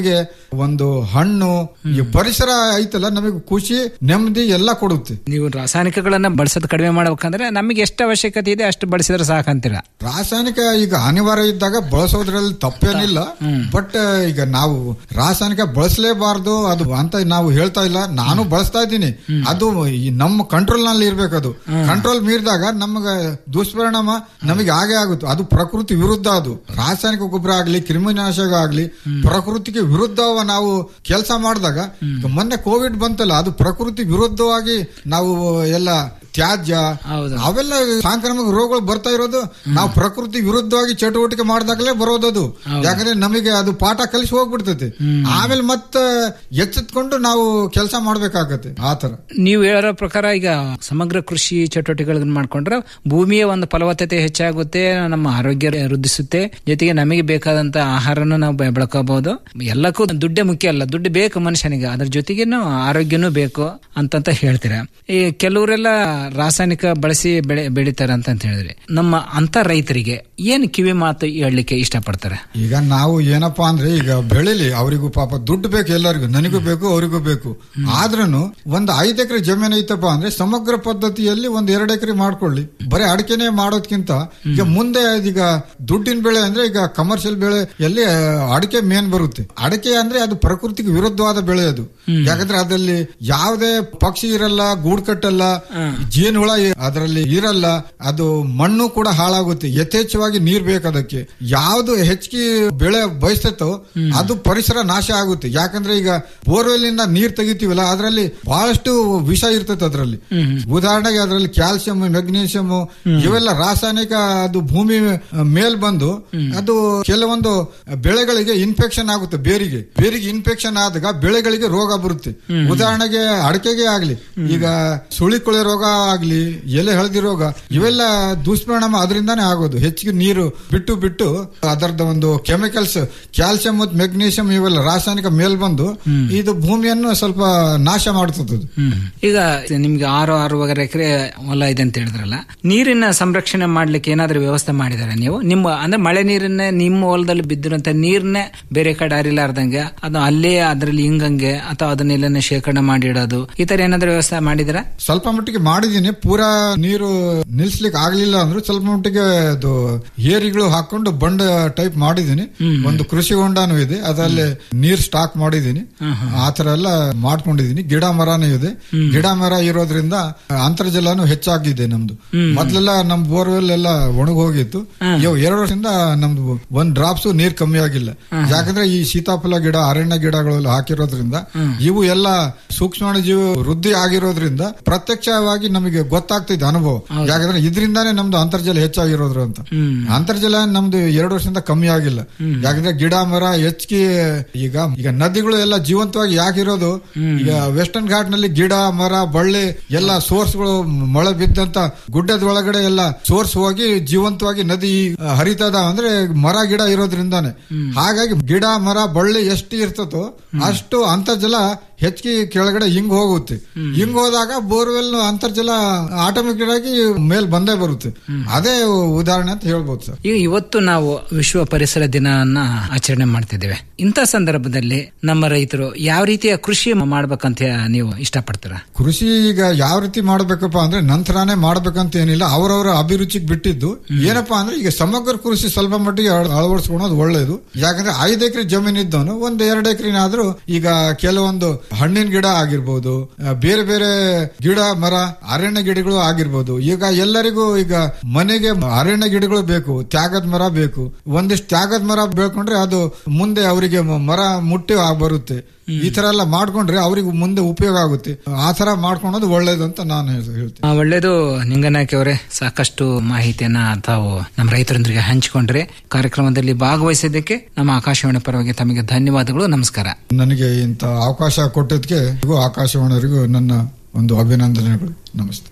ಒಂದು ಹಣ್ಣು ಈ ಪರಿಸರ ಐತಲ್ಲ ನಮಗೆ ಖುಷಿ ನೆಮ್ಮದಿ ಎಲ್ಲ ಕೊಡುತ್ತೆ ನೀವು ರಾಸಾಯನಿಕಗಳನ್ನ ಬಳಸೋದು ಕಡಿಮೆ ಮಾಡ್ಬೇಕಂದ್ರೆ ನಮಗೆ ಎಷ್ಟು ಅವಶ್ಯಕತೆ ಇದೆ ಅಷ್ಟು ಬಳಸಿದ್ರೆ ಸಾಕಂತೀರ ರಾಸಾಯನಿಕ ಈಗ ಅನಿವಾರ್ಯ ಇದ್ದಾಗ ಬಳಸೋದ್ರಲ್ಲಿ ತಪ್ಪೇನಿಲ್ಲ ಬಟ್ ಈಗ ನಾವು ರಾಸಾಯನಿಕ ಬಳಸಲೇಬಾರ್ದು ಅದು ಅಂತ ನಾವು ಹೇಳ್ತಾ ಇಲ್ಲ ನಾನು ಬಳಸ್ತಾ ಇದ್ದೀನಿ ಅದು ಈ ನಮ್ಮ ಕಂಟ್ರೋಲ್ ನಲ್ಲಿ ಇರ್ಬೇಕದು ಕಂಟ್ರೋಲ್ ಮೀರಿದಾಗ ನಮಗೆ ದುಷ್ಪರಿಣಾಮ ನಮಗೆ ಹಾಗೆ ಆಗುತ್ತೆ ಅದು ಪ್ರಕೃತಿ ವಿರುದ್ಧ ಅದು ರಾಸಾಯನಿಕ ಗೊಬ್ಬರ ಆಗ್ಲಿ ಕ್ರಿಮಿನಾಶಕ ಆಗ್ಲಿ ಪ್ರಕೃತಿಗೆ ವಿರುದ್ಧವ ನಾವು ಕೆಲಸ ಮಾಡಿದಾಗ ಈಗ ಮೊನ್ನೆ ಕೋವಿಡ್ ಬಂತಲ್ಲ ಅದು ಪ್ರಕೃತಿ ವಿರುದ್ಧವಾಗಿ ನಾವು ಎಲ್ಲ ತ್ಯಾಜ್ಯ ಅವೆಲ್ಲ ಸಾಂಕ್ರಾಮಿಕ ರೋಗಗಳು ಬರ್ತಾ ಇರೋದು ನಾವು ಪ್ರಕೃತಿ ವಿರುದ್ಧವಾಗಿ ಚಟುವಟಿಕೆ ಮಾಡಿದಾಗಲೇ ಬರೋದದು ಯಾಕಂದ್ರೆ ನಮಗೆ ಅದು ಪಾಠ ಕಲಿಸಿ ಹೋಗ್ಬಿಡ್ತೈತಿ ಆಮೇಲೆ ಮತ್ತೆ ಎಚ್ಚೆತ್ಕೊಂಡು ನಾವು ಕೆಲಸ ಮಾಡ್ಬೇಕಾಗತ್ತೆ ಆತರ ನೀವು ಹೇಳೋ ಪ್ರಕಾರ ಈಗ ಸಮಗ್ರ ಕೃಷಿ ಚಟುವಟಿಕೆಗಳನ್ನ ಮಾಡ್ಕೊಂಡ್ರೆ ಭೂಮಿಯ ಒಂದು ಫಲವತ್ತತೆ ಹೆಚ್ಚಾಗುತ್ತೆ ನಮ್ಮ ಆರೋಗ್ಯ ವೃದ್ಧಿಸುತ್ತೆ ಜೊತೆಗೆ ನಮಗೆ ಬೇಕಾದಂತ ಆಹಾರನ ನಾವು ಬೆ- ಬೆಳ್ಕೋಬಹುದು ಎಲ್ಲಕ್ಕೂ ದುಡ್ಡೇ ಮುಖ್ಯ ಅಲ್ಲ ದುಡ್ಡು ಬೇಕು ಮನುಷ್ಯನಿಗೆ ಅದ್ರ ಜೊತೆಗೇನು ಆರೋಗ್ಯನೂ ಬೇಕು ಅಂತಂತ ಹೇಳ್ತೀರಾ ಈ ಕೆಲವರೆಲ್ಲ ರಾಸಾಯನಿಕ ಬಳಸಿ ಬೆಳೆ ಬೆಳಿತಾರೆ ಅಂತ ಅಂತ ಹೇಳಿದ್ರಿ ನಮ್ಮ ಅಂತ ರೈತರಿಗೆ ಏನು ಕಿವಿ ಮಾತು ಹೇಳಲಿಕ್ಕೆ ಇಷ್ಟಪಡ್ತಾರೆ ಈಗ ನಾವು ಏನಪ್ಪಾ ಅಂದ್ರೆ ಈಗ ಬೆಳಿಲಿ ಅವರಿಗೂ ಪಾಪ ದುಡ್ಡು ಬೇಕು ಎಲ್ಲರಿಗೂ ನನಗೂ ಬೇಕು ಅವರಿಗೂ ಬೇಕು ಆದ್ರೂ ಒಂದು ಐದು ಎಕರೆ ಜಮೀನು ಐತಪ್ಪ ಅಂದ್ರೆ ಸಮಗ್ರ ಪದ್ಧತಿಯಲ್ಲಿ ಒಂದ್ ಎರಡು ಎಕರೆ ಮಾಡ್ಕೊಳ್ಳಿ ಬರೀ ಅಡಿಕೆನೆ ಮಾಡೋದ್ಕಿಂತ ಈಗ ಮುಂದೆ ಈಗ ದುಡ್ಡಿನ ಬೆಳೆ ಅಂದ್ರೆ ಈಗ ಕಮರ್ಷಿಯಲ್ ಬೆಳೆ ಎಲ್ಲಿ ಅಡಿಕೆ ಮೇನ್ ಬರುತ್ತೆ ಅಡಿಕೆ ಅಂದ್ರೆ ಅದು ಪ್ರಕೃತಿಗೆ ವಿರುದ್ಧವಾದ ಬೆಳೆ ಅದು ಯಾಕಂದ್ರೆ ಅದರಲ್ಲಿ ಯಾವುದೇ ಪಕ್ಷಿ ಇರಲ್ಲ ಗೂಡು ಕಟ್ಟಲ್ಲ ಜೇನುಹುಳ ಅದರಲ್ಲಿ ಇರಲ್ಲ ಅದು ಮಣ್ಣು ಕೂಡ ಹಾಳಾಗುತ್ತೆ ಯಥೇಚ್ಛವಾಗಿ ನೀರ್ ಬೇಕು ಅದಕ್ಕೆ ಯಾವ್ದು ಹೆಚ್ಚಿಗೆ ಬೆಳೆ ಬಯಸ್ತೋ ಅದು ಪರಿಸರ ನಾಶ ಆಗುತ್ತೆ ಯಾಕಂದ್ರೆ ಈಗ ಬೋರ್ವೆಲ್ ಇಂದ ನೀರ್ ತೆಗಿತೀವಲ್ಲ ಅದರಲ್ಲಿ ಬಹಳಷ್ಟು ವಿಷ ಇರ್ತದೆ ಅದರಲ್ಲಿ ಉದಾಹರಣೆಗೆ ಅದರಲ್ಲಿ ಕ್ಯಾಲ್ಸಿಯಂ ಮೆಗ್ನೀಷಿಯಂ ಇವೆಲ್ಲ ರಾಸಾಯನಿಕ ಅದು ಭೂಮಿ ಮೇಲ್ ಬಂದು ಅದು ಕೆಲವೊಂದು ಬೆಳೆಗಳಿಗೆ ಇನ್ಫೆಕ್ಷನ್ ಆಗುತ್ತೆ ಬೇರಿಗೆ ಬೇರಿಗೆ ಇನ್ಫೆಕ್ಷನ್ ಆದಾಗ ಬೆಳೆಗಳಿಗೆ ರೋಗ ಬರುತ್ತೆ ಉದಾಹರಣೆಗೆ ಅಡಕೆಗೆ ಆಗ್ಲಿ ಈಗ ಸುಳಿಕೊಳೆ ರೋಗ ಆಗ್ಲಿ ಎಲೆ ಹಳದಿ ರೋಗ ಇವೆಲ್ಲ ದುಷ್ಪರಿಣಾಮ ಅದರಿಂದಾನೇ ಆಗೋದು ಹೆಚ್ಚಿಗೆ ನೀರು ಬಿಟ್ಟು ಬಿಟ್ಟು ಅದರದ ಒಂದು ಕೆಮಿಕಲ್ಸ್ ಕ್ಯಾಲ್ಸಿಯಂ ಮತ್ತು ಮೆಗ್ನೀಷಿಯಂ ಇವೆಲ್ಲ ರಾಸಾಯನಿಕ ಮೇಲ್ ಬಂದು ಇದು ಭೂಮಿಯನ್ನು ಸ್ವಲ್ಪ ನಾಶ ಮಾಡುತ್ತದೆ ಅದು. ಈಗ ನಿಮ್ಗೆ ಆರು ಆರೂವರೆ ಎಕರೆ ಹೊಲ ಇದೆ ಅಂತ ಹೇಳಿದ್ರಲ್ಲ ನೀರಿನ ಸಂರಕ್ಷಣೆ ಮಾಡ್ಲಿಕ್ಕೆ ಏನಾದ್ರೂ ವ್ಯವಸ್ಥೆ ಮಾಡಿದಾರೆ ನೀವು ನಿಮ್ಮ ಅಂದ್ರೆ ಮಳೆ ನೀರನ್ನೇ ನಿಮ್ಮ ಹೊಲದಲ್ಲಿ ಬಿದ್ದಿರುವಂತ ನೀರ್ನೇ ಬೇರೆ ಕಡೆ ಹರಿಲಾರ್ದಂಗೆ ಅದು ಅಲ್ಲೇ ಅದರಲ್ಲಿ ಹಿಂಗಂಗೆ ಅಥವಾ ಅದನ್ನೆಲ್ಲ ಶೇಖರಣೆ ಮಾಡಿ ಇಡೋದು ಈ ತರ ಏನಾದ್ರೂ ವ್ಯವಸ್ಥೆ ಮಾಡಿದಿರಾ ಸ್ವಲ್ಪ ಮಟ್ಟಿಗೆ ಮಾಡಿದೀನಿ ಪೂರಾ ನೀರು ನಿಲ್ಸ್ಲಿಕ್ಕೆ ಆಗ್ಲಿಲ್ಲ ಅಂದ್ರೂ ಸ್ವಲ್ಪ ಮಟ್ಟಿಗೆ ಅದು ಏರಿಗಳು ಹಾಕೊಂಡು ಬಂಡ ಟೈಪ್ ಮಾಡಿದೀನಿ ಒಂದು ಕೃಷಿ ಹೊಂಡನೂ ಇದೆ ಅದರಲ್ಲಿ ನೀರ್ ಸ್ಟಾಕ್ ಮಾಡಿದೀನಿ ಆತರ ಎಲ್ಲ ಮಾಡ್ಕೊಂಡಿದೀನಿ ಗಿಡ ಮರನೂ ಇದೆ ಗಿಡ ಮರ ಇರೋದ್ರಿಂದ ಅಂತರ್ಜಲನು ಹೆಚ್ಚಾಗಿದೆ ನಮ್ದು ಮೊದ್ಲೆಲ್ಲ ನಮ್ ಬೋರ್ವೆಲ್ ಎಲ್ಲ ಒಣಗ್ ಹೋಗಿತ್ತು ಇವ್ ಎರಡು ವರ್ಷದಿಂದ ನಮ್ದು ಒಂದ್ ಡ್ರಾಪ್ಸ್ ನೀರ್ ಕಮ್ಮಿ ಆಗಿಲ್ಲ ಯಾಕಂದ್ರೆ ಈ ಸೀತಾಫಲ ಗಿಡ ಅರಣ್ಯ ಗಿಡಗಳೆಲ್ಲ ಹಾಕಿರೋದ್ರಿಂದ ಇವು ಎಲ್ಲ ಸೂಕ್ಷ್ಮಾಣು ಜೀವ ವೃದ್ಧಿ ಆಗಿರೋದ್ರಿಂದ ಪ್ರತ್ಯಕ್ಷವಾಗಿ ನಮಗೆ ಗೊತ್ತಾಗ್ತಿದೆ ಅನುಭವ ಯಾಕಂದ್ರೆ ಇದರಿಂದಾನೇ ನಮ್ದು ಅಂತರ್ಜಲ ಹೆಚ್ಚಾಗಿರೋದ್ರ ಅಂತ ಅಂತರ್ಜಲ ನಮ್ದು ಎರಡು ವರ್ಷದಿಂದ ಕಮ್ಮಿ ಆಗಿಲ್ಲ ಯಾಕಂದ್ರೆ ಗಿಡ ಮರ ಹೆಚ್ಚಿಗೆ ಈಗ ಈಗ ನದಿಗಳು ಎಲ್ಲ ಜೀವಂತವಾಗಿ ಯಾಕಿರೋದು ಈಗ ವೆಸ್ಟರ್ನ್ ಘಾಟ್ ನಲ್ಲಿ ಗಿಡ ಮರ ಬಳ್ಳಿ ಎಲ್ಲ ಸೋರ್ಸ್ಗಳು ಮಳೆ ಬಿದ್ದಂತ ಗುಡ್ಡದ ಒಳಗಡೆ ಎಲ್ಲ ಸೋರ್ಸ್ ಹೋಗಿ ಜೀವಂತವಾಗಿ ನದಿ ಆ, ಹರಿತದ ಅಂದ್ರೆ ಮರ ಗಿಡ ಇರೋದ್ರಿಂದಾನೆ ಹಾಗಾಗಿ ಗಿಡ ಮರ ಬಳ್ಳಿ ಎಷ್ಟು ಇರ್ತದೋ ಅಷ್ಟು ಅಂತರ್ಜಲ ಹೆಚ್ಚಿಗೆ ಕೆಳಗಡೆ ಹಿಂಗ್ ಹೋಗುತ್ತೆ ಹಿಂಗ್ ಹೋದಾಗ ಬೋರ್ವೆಲ್ ಅಂತರ್ಜಲ ಆಟೋಮೆಟಿಕ್ ಆಗಿ ಮೇಲ್ ಬಂದೇ ಬರುತ್ತೆ ಅದೇ ಉದಾಹರಣೆ ಅಂತ ಹೇಳ್ಬೋದು ಸರ್ ಈಗ ಇವತ್ತು ನಾವು ವಿಶ್ವ ಪರಿಸರ ದಿನವನ್ನ ಆಚರಣೆ ಮಾಡ್ತಿದ್ದೇವೆ ಇಂಥ ಸಂದರ್ಭದಲ್ಲಿ ನಮ್ಮ ರೈತರು ಯಾವ ರೀತಿಯ ಕೃಷಿ ಮಾಡ್ಬೇಕಂತ ನೀವು ಇಷ್ಟಪಡ್ತೀರಾ ಕೃಷಿ ಈಗ ಯಾವ ರೀತಿ ಮಾಡ್ಬೇಕಪ್ಪ ಅಂದ್ರೆ ನಂತರನೇ ಮಾಡ್ಬೇಕಂತ ಏನಿಲ್ಲ ಅವರವರ ಅಭಿರುಚಿಗೆ ಬಿಟ್ಟಿದ್ದು ಏನಪ್ಪಾ ಅಂದ್ರೆ ಈಗ ಸಮಗ್ರ ಕೃಷಿ ಸ್ವಲ್ಪ ಮಟ್ಟಿಗೆ ಅಳ- ಅಳವಡಿಸ್ಕೊಳೋದು ಒಳ್ಳೇದು ಯಾಕಂದ್ರೆ ಐದು ಎಕರೆ ಜಮೀನ್ ಇದ್ದವನು ಒಂದ್ ಎರಡು ಎಕರೆನಾದ್ರೂ ಈಗ ಕೆಲವೊಂದು ಹಣ್ಣಿನ ಗಿಡ ಆಗಿರ್ಬೋದು ಆ, ಬೇರೆ ಬೇರೆ ಗಿಡ ಮರ ಅರಣ್ಯ ಗಿಡಗಳು ಆಗಿರ್ಬೋದು ಈಗ ಎಲ್ಲರಿಗೂ ಈಗ ಮನೆಗೆ ಅರಣ್ಯ ಗಿಡಗಳು ಬೇಕು ತ್ಯಾಗದ ಮರ ಬೇಕು ಒಂದಿಷ್ಟು ತ್ಯಾಗದ ಮರ ಬೆಳ್ಕೊಂಡ್ರೆ ಅದು ಮುಂದೆ ಅವರಿಗೆ ಮರ ಮುಟ್ಟಿ ಆ ಬರುತ್ತೆ ಈ ತರ ಎಲ್ಲ ಮಾಡ್ಕೊಂಡ್ರೆ ಅವ್ರಿಗೆ ಮುಂದೆ ಉಪಯೋಗ ಆಗುತ್ತೆ ಆ ತರ ಮಾಡ್ಕೊಳೋದು ಒಳ್ಳೇದು ಅಂತ ನಾನು ಹೇಳ್- ಹೇಳ್ತೀನಿ ಆ, ಒಳ್ಳೇದು ನಿಂಗನಾಯ್ಕ ಅವರೇ ಸಾಕಷ್ಟು ಮಾಹಿತಿಯನ್ನ ತಾವು ನಮ್ಮ ರೈತರೊಂದಿಗೆ ಹಂಚಿಕೊಂಡ್ರೆ ಕಾರ್ಯಕ್ರಮದಲ್ಲಿ ಭಾಗವಹಿಸಿದ್ದಕ್ಕೆ ನಮ್ಮ ಆಕಾಶವಾಣಿ ಪರವಾಗಿ ತಮಗೆ ಧನ್ಯವಾದಗಳು ನಮಸ್ಕಾರ ನನಗೆ ಇಂಥ ಅವಕಾಶ ಕೊಟ್ಟಿದ್ದಕ್ಕೆ ಆಕಾಶವಾಣಿಯವರಿಗೂ ನನ್ನ ಒಂದು ಅಭಿನಂದನೆಗಳು ನಮಸ್ತೆ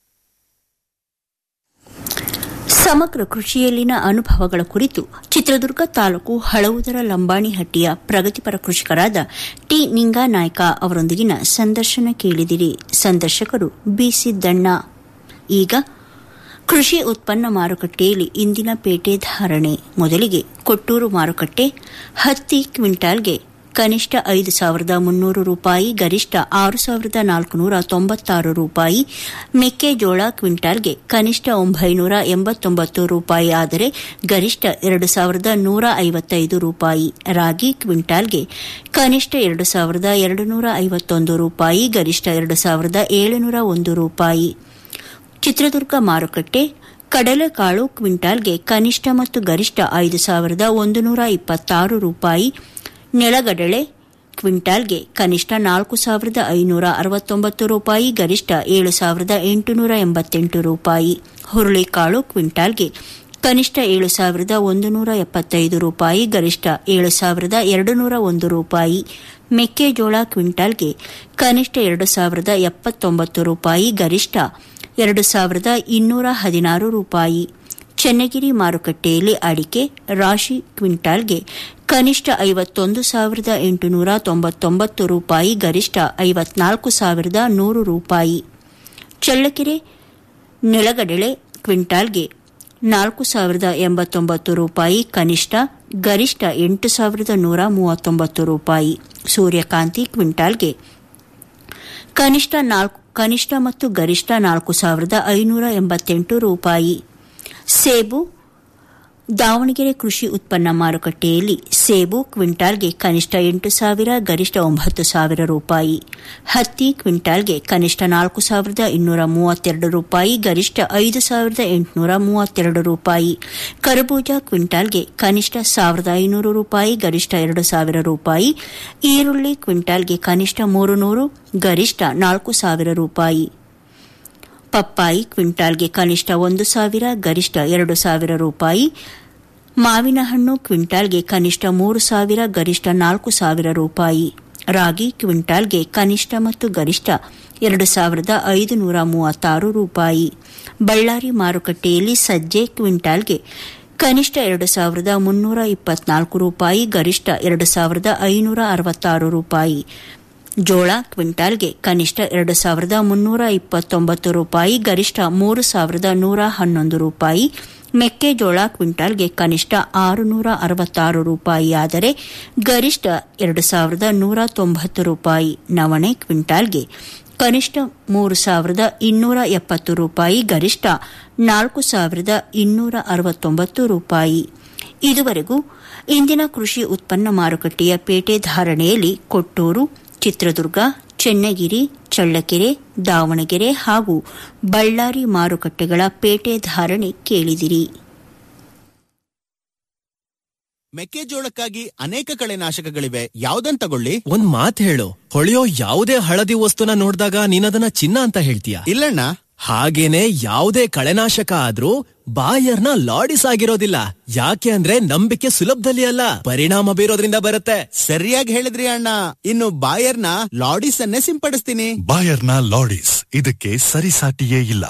ಸಮಗ್ರ ಕೃಷಿಯಲ್ಲಿನ ಅನುಭವಗಳ ಕುರಿತು ಚಿತ್ರದುರ್ಗ ತಾಲೂಕು ಹಳವುದರ ಲಂಬಾಣಿಹಟ್ಟಿಯ ಪ್ರಗತಿಪರ ಕೃಷಿಕರಾದ ಟಿ ನಿಂಗಾನಾಯ್ಕ ಅವರೊಂದಿಗಿನ ಸಂದರ್ಶನ ಕೇಳಿದಿರಿ ಸಂದರ್ಶಕರು ಬಿಸಿ ದಣ್ಣ ಈಗ ಕೃಷಿ ಉತ್ಪನ್ನ ಮಾರುಕಟ್ಟೆಯಲ್ಲಿ ಇಂದಿನ ಪೇಟೆ ಧಾರಣೆ ಮೊದಲಿಗೆ ಕೊಟ್ಟೂರು ಮಾರುಕಟ್ಟೆ ಹತ್ತಿ ಕ್ವಿಂಟಾಲ್ಗೆ ಕನಿಷ್ಠ ಐದು ಸಾವಿರದ ಮುನ್ನೂರು ರೂಪಾಯಿ ಗರಿಷ್ಠ ಆರು ಸಾವಿರದ ನಾಲ್ಕುನೂರ ತೊಂಬತ್ತಾರು ರೂಪಾಯಿ ಮೆಕ್ಕೆಜೋಳ ಕ್ವಿಂಟಾಲ್ಗೆ ಕನಿಷ್ಠ ಒಂಬೈನೂರ ಎಂಬತ್ತೊಂಬತ್ತು ರೂಪಾಯಿ ಆದರೆ ಗರಿಷ್ಠ ಎರಡು ಸಾವಿರದ ನೂರ ಐವತ್ತೈದು ರೂಪಾಯಿ ರಾಗಿ ಕ್ವಿಂಟಾಲ್ಗೆ ಕನಿಷ್ಠ ಎರಡು ಸಾವಿರದ ಎರಡು ನೂರ ಐವತ್ತೊಂದು ರೂಪಾಯಿ ಗರಿಷ್ಠ ಎರಡು ಸಾವಿರದ ಏಳುನೂರ ಒಂದು ರೂಪಾಯಿ ಚಿತ್ರದುರ್ಗ ಮಾರುಕಟ್ಟೆ ಕಡಲೆಕಾಳು ಕ್ವಿಂಟಾಲ್ಗೆ ಕನಿಷ್ಠ ಮತ್ತು ಗರಿಷ್ಠ ಐದು ಸಾವಿರದ ಒಂದು ನೂರ ಇಪ್ಪತ್ತಾರು ರೂಪಾಯಿ ನೆಲಗಡಲೆ ಕ್ವಿಂಟಾಲ್ಗೆ ಕನಿಷ್ಠ ನಾಲ್ಕು ಸಾವಿರದ ಐನೂರ ಅರವತ್ತೊಂಬತ್ತು ರೂಪಾಯಿ ಗರಿಷ್ಠ ಏಳು ಸಾವಿರದ ಎಂಟುನೂರ ಎಂಬತ್ತೆಂಟು ರೂಪಾಯಿ ಹುರುಳಿಕಾಳು ಕ್ವಿಂಟಾಲ್ಗೆ ಕನಿಷ್ಠ ಏಳು ಸಾವಿರದ ಒಂದು ನೂರ ಎಪ್ಪತ್ತೈದು ರೂಪಾಯಿ ಗರಿಷ್ಠ ಏಳು ಸಾವಿರದ ಎರಡು ನೂರ ಒಂದು ರೂಪಾಯಿ ಮೆಕ್ಕೆಜೋಳ ಕ್ವಿಂಟಾಲ್ಗೆ ಕನಿಷ್ಠ ಎರಡು ಸಾವಿರದ ಎಪ್ಪತ್ತೊಂಬತ್ತು ರೂಪಾಯಿ ಗರಿಷ್ಠ ಎರಡು ಸಾವಿರದ ಇನ್ನೂರ ಹದಿನಾರು ರೂಪಾಯಿ ಚೆನ್ನಗಿರಿ ಮಾರುಕಟ್ಟೆಯಲ್ಲಿ ಅಡಿಕೆ ರಾಶಿ ಕ್ವಿಂಟಾಲ್ಗೆ ಕನಿಷ್ಠ ಐವತ್ತೊಂದು ಸಾವಿರದ ಎಂಟುನೂರ ತೊಂಬತ್ತೊಂಬತ್ತು ರೂಪಾಯಿ ಗರಿಷ್ಠ ಐವತ್ನಾಲ್ಕು ಸಾವಿರದ ನೂರು ರೂಪಾಯಿ ಚಳ್ಳಕೆರೆ ನೆಲಗಡಲೆ ಕ್ವಿಂಟಾಲ್ಗೆ ನಾಲ್ಕು ಸಾವಿರದ ಎಂಬತ್ತೊಂಬತ್ತು ರೂಪಾಯಿ ಕನಿಷ್ಠ ಗರಿಷ್ಠ ಎಂಟು ಸಾವಿರದ ನೂರ ಮೂವತ್ತೊಂಬತ್ತು ರೂಪಾಯಿ ಸೂರ್ಯಕಾಂತಿ ಕ್ವಿಂಟಾಲ್ಗೆ ಕನಿಷ್ಠ ನಾಲ್ಕು ಕನಿಷ್ಠ ಮತ್ತು ಗರಿಷ್ಠ ನಾಲ್ಕು ಸಾವಿರದ ಐನೂರ ಎಂಬತ್ತೆಂಟು ರೂಪಾಯಿ ಸೇಬು ದಾವಣಗೆರೆ ಕೃಷಿ ಉತ್ಪನ್ನ ಮಾರುಕಟ್ಟೆಯಲ್ಲಿ ಸೇಬು ಕ್ವಿಂಟಾಲ್ಗೆ ಕನಿಷ್ಠ ಎಂಟು ಸಾವಿರ ಗರಿಷ್ಠ ಒಂಬತ್ತು ಸಾವಿರ ರೂಪಾಯಿ ಹತ್ತಿ ಕ್ವಿಂಟಾಲ್ಗೆ ಕನಿಷ್ಠ ನಾಲ್ಕು ಸಾವಿರದ ಇನ್ನೂರ ಮೂವತ್ತೆರಡು ರೂಪಾಯಿ ಗರಿಷ್ಠ ಐದು ಸಾವಿರದ ಎಂಟುನೂರ ಮೂವತ್ತೆರಡು ರೂಪಾಯಿ ಕರಬೂಜ ಕ್ವಿಂಟಾಲ್ಗೆ ಕನಿಷ್ಠ ಸಾವಿರದ ಐನೂರು ರೂಪಾಯಿ ಗರಿಷ್ಠ ಎರಡು ಸಾವಿರ ರೂಪಾಯಿ ಈರುಳ್ಳಿ ಕ್ವಿಂಟಾಲ್ಗೆ ಕನಿಷ್ಠ ಮೂರು ನೂರು ಗರಿಷ್ಠ ನಾಲ್ಕು ಸಾವಿರ ರೂಪಾಯಿ ಪಪ್ಪಾಯಿ ಕ್ವಿಂಟಾಲ್ಗೆ ಕನಿಷ್ಠ ಒಂದು ಸಾವಿರ ಗರಿಷ್ಠ ಎರಡು ಸಾವಿರ ರೂಪಾಯಿ ಮಾವಿನ ಹಣ್ಣು ಕ್ವಿಂಟಾಲ್ಗೆ ಕನಿಷ್ಠ ಮೂರು ಸಾವಿರ ಗರಿಷ್ಠ ನಾಲ್ಕು ಸಾವಿರ ರೂಪಾಯಿ ರಾಗಿ ಕ್ವಿಂಟಾಲ್ಗೆ ಕನಿಷ್ಠ ಮತ್ತು ಗರಿಷ್ಠ ಎರಡು ಸಾವಿರದ ಐದು ನೂರ ಮೂವತ್ತಾರು ರೂಪಾಯಿ ಬಳ್ಳಾರಿ ಮಾರುಕಟ್ಟೆಯಲ್ಲಿ ಸಜ್ಜೆ ಕ್ವಿಂಟಾಲ್ಗೆ ಕನಿಷ್ಠ ಎರಡು ಸಾವಿರದ ಮುನ್ನೂರ ಇಪ್ಪತ್ನಾಲ್ಕು ರೂಪಾಯಿ ಗರಿಷ್ಠ ಎರಡು ಸಾವಿರದ ಐನೂರ ಅರವತ್ತಾರು ರೂಪಾಯಿ ಜೋಳ ಕ್ವಿಂಟಾಲ್ಗೆ ಕನಿಷ್ಠ ಎರಡು ಸಾವಿರದ ಮುನ್ನೂರ ಇಪ್ಪತ್ತೊಂಬತ್ತು ರೂಪಾಯಿ ಗರಿಷ್ಠ ಮೂರು ಸಾವಿರದ ನೂರ ಹನ್ನೊಂದು ರೂಪಾಯಿ ಮೆಕ್ಕೆಜೋಳ ಕ್ವಿಂಟಾಲ್ಗೆ ಕನಿಷ್ಠ ಆರುನೂರ ಅರವತ್ತಾರು ರೂಪಾಯಿ ಆದರೆ ಗರಿಷ್ಠ ಎರಡು ಸಾವಿರದ ನೂರ ತೊಂಬತ್ತು ರೂಪಾಯಿ ನವಣೆ ಕ್ವಿಂಟಾಲ್ಗೆ ಕನಿಷ್ಠ ಮೂರು ಸಾವಿರದ ಇನ್ನೂರ ಎಪ್ಪತ್ತು ರೂಪಾಯಿ ಗರಿಷ್ಠ ನಾಲ್ಕು ಸಾವಿರದ ಇನ್ನೂರ ಅರವತ್ತೊಂಬತ್ತು ರೂಪಾಯಿ ಇದುವರೆಗೂ ಇಂದಿನ ಕೃಷಿ ಉತ್ಪನ್ನ ಮಾರುಕಟ್ಟೆಯ ಪೇಟೆ ಧಾರಣೆಯಲ್ಲಿ ಕೊಟ್ಟೂರು ಚಿತ್ರದುರ್ಗ ಚೆನ್ನಗಿರಿ ಚಳ್ಳಕೆರೆ ದಾವಣಗೆರೆ ಹಾಗೂ ಬಳ್ಳಾರಿ ಮಾರುಕಟ್ಟೆಗಳ ಪೇಟೆ ಧಾರಣೆ ಕೇಳಿದಿರಿ ಮೆಕ್ಕೆಜೋಳಕ್ಕಾಗಿ ಅನೇಕ ಕಳೆನಾಶಕಗಳಿವೆ ಯಾವ್ದನ್ ತಗೊಳ್ಳಿ ಒಂದ್ ಮಾತ್ ಹೇಳು ಹೊಳೆಯೋ ಯಾವುದೇ ಹಳದಿ ವಸ್ತುನ ನೋಡಿದಾಗ ನೀನದನ್ನ ಚಿನ್ನ ಅಂತ ಹೇಳ್ತೀಯ ಇಲ್ಲಣ್ಣ ಹಾಗೇನೆ ಯಾವುದೇ ಕಳೆನಾಶಕ ಆದ್ರೂ ಬಾಯರ್ನ ಲಾಡಿಸ್ ಆಗಿರೋದಿಲ್ಲ ಯಾಕೆ ಅಂದ್ರೆ ನಂಬಿಕೆ ಸುಲಭದಲ್ಲಿ ಅಲ್ಲ ಪರಿಣಾಮ ಬೀರೋದ್ರಿಂದ ಬರುತ್ತೆ ಸರಿಯಾಗಿ ಹೇಳಿದ್ರಿ ಅಣ್ಣ ಇನ್ನು ಬಾಯರ್ನ ಲಾಡಿಸ್ ಅನ್ನೇ ಸಿಂಪಡಿಸ್ತೀನಿ ಬಾಯರ್ನ ಲಾಡಿಸ್ ಇದಕ್ಕೆ ಸರಿಸಾಟಿಯೇ ಇಲ್ಲ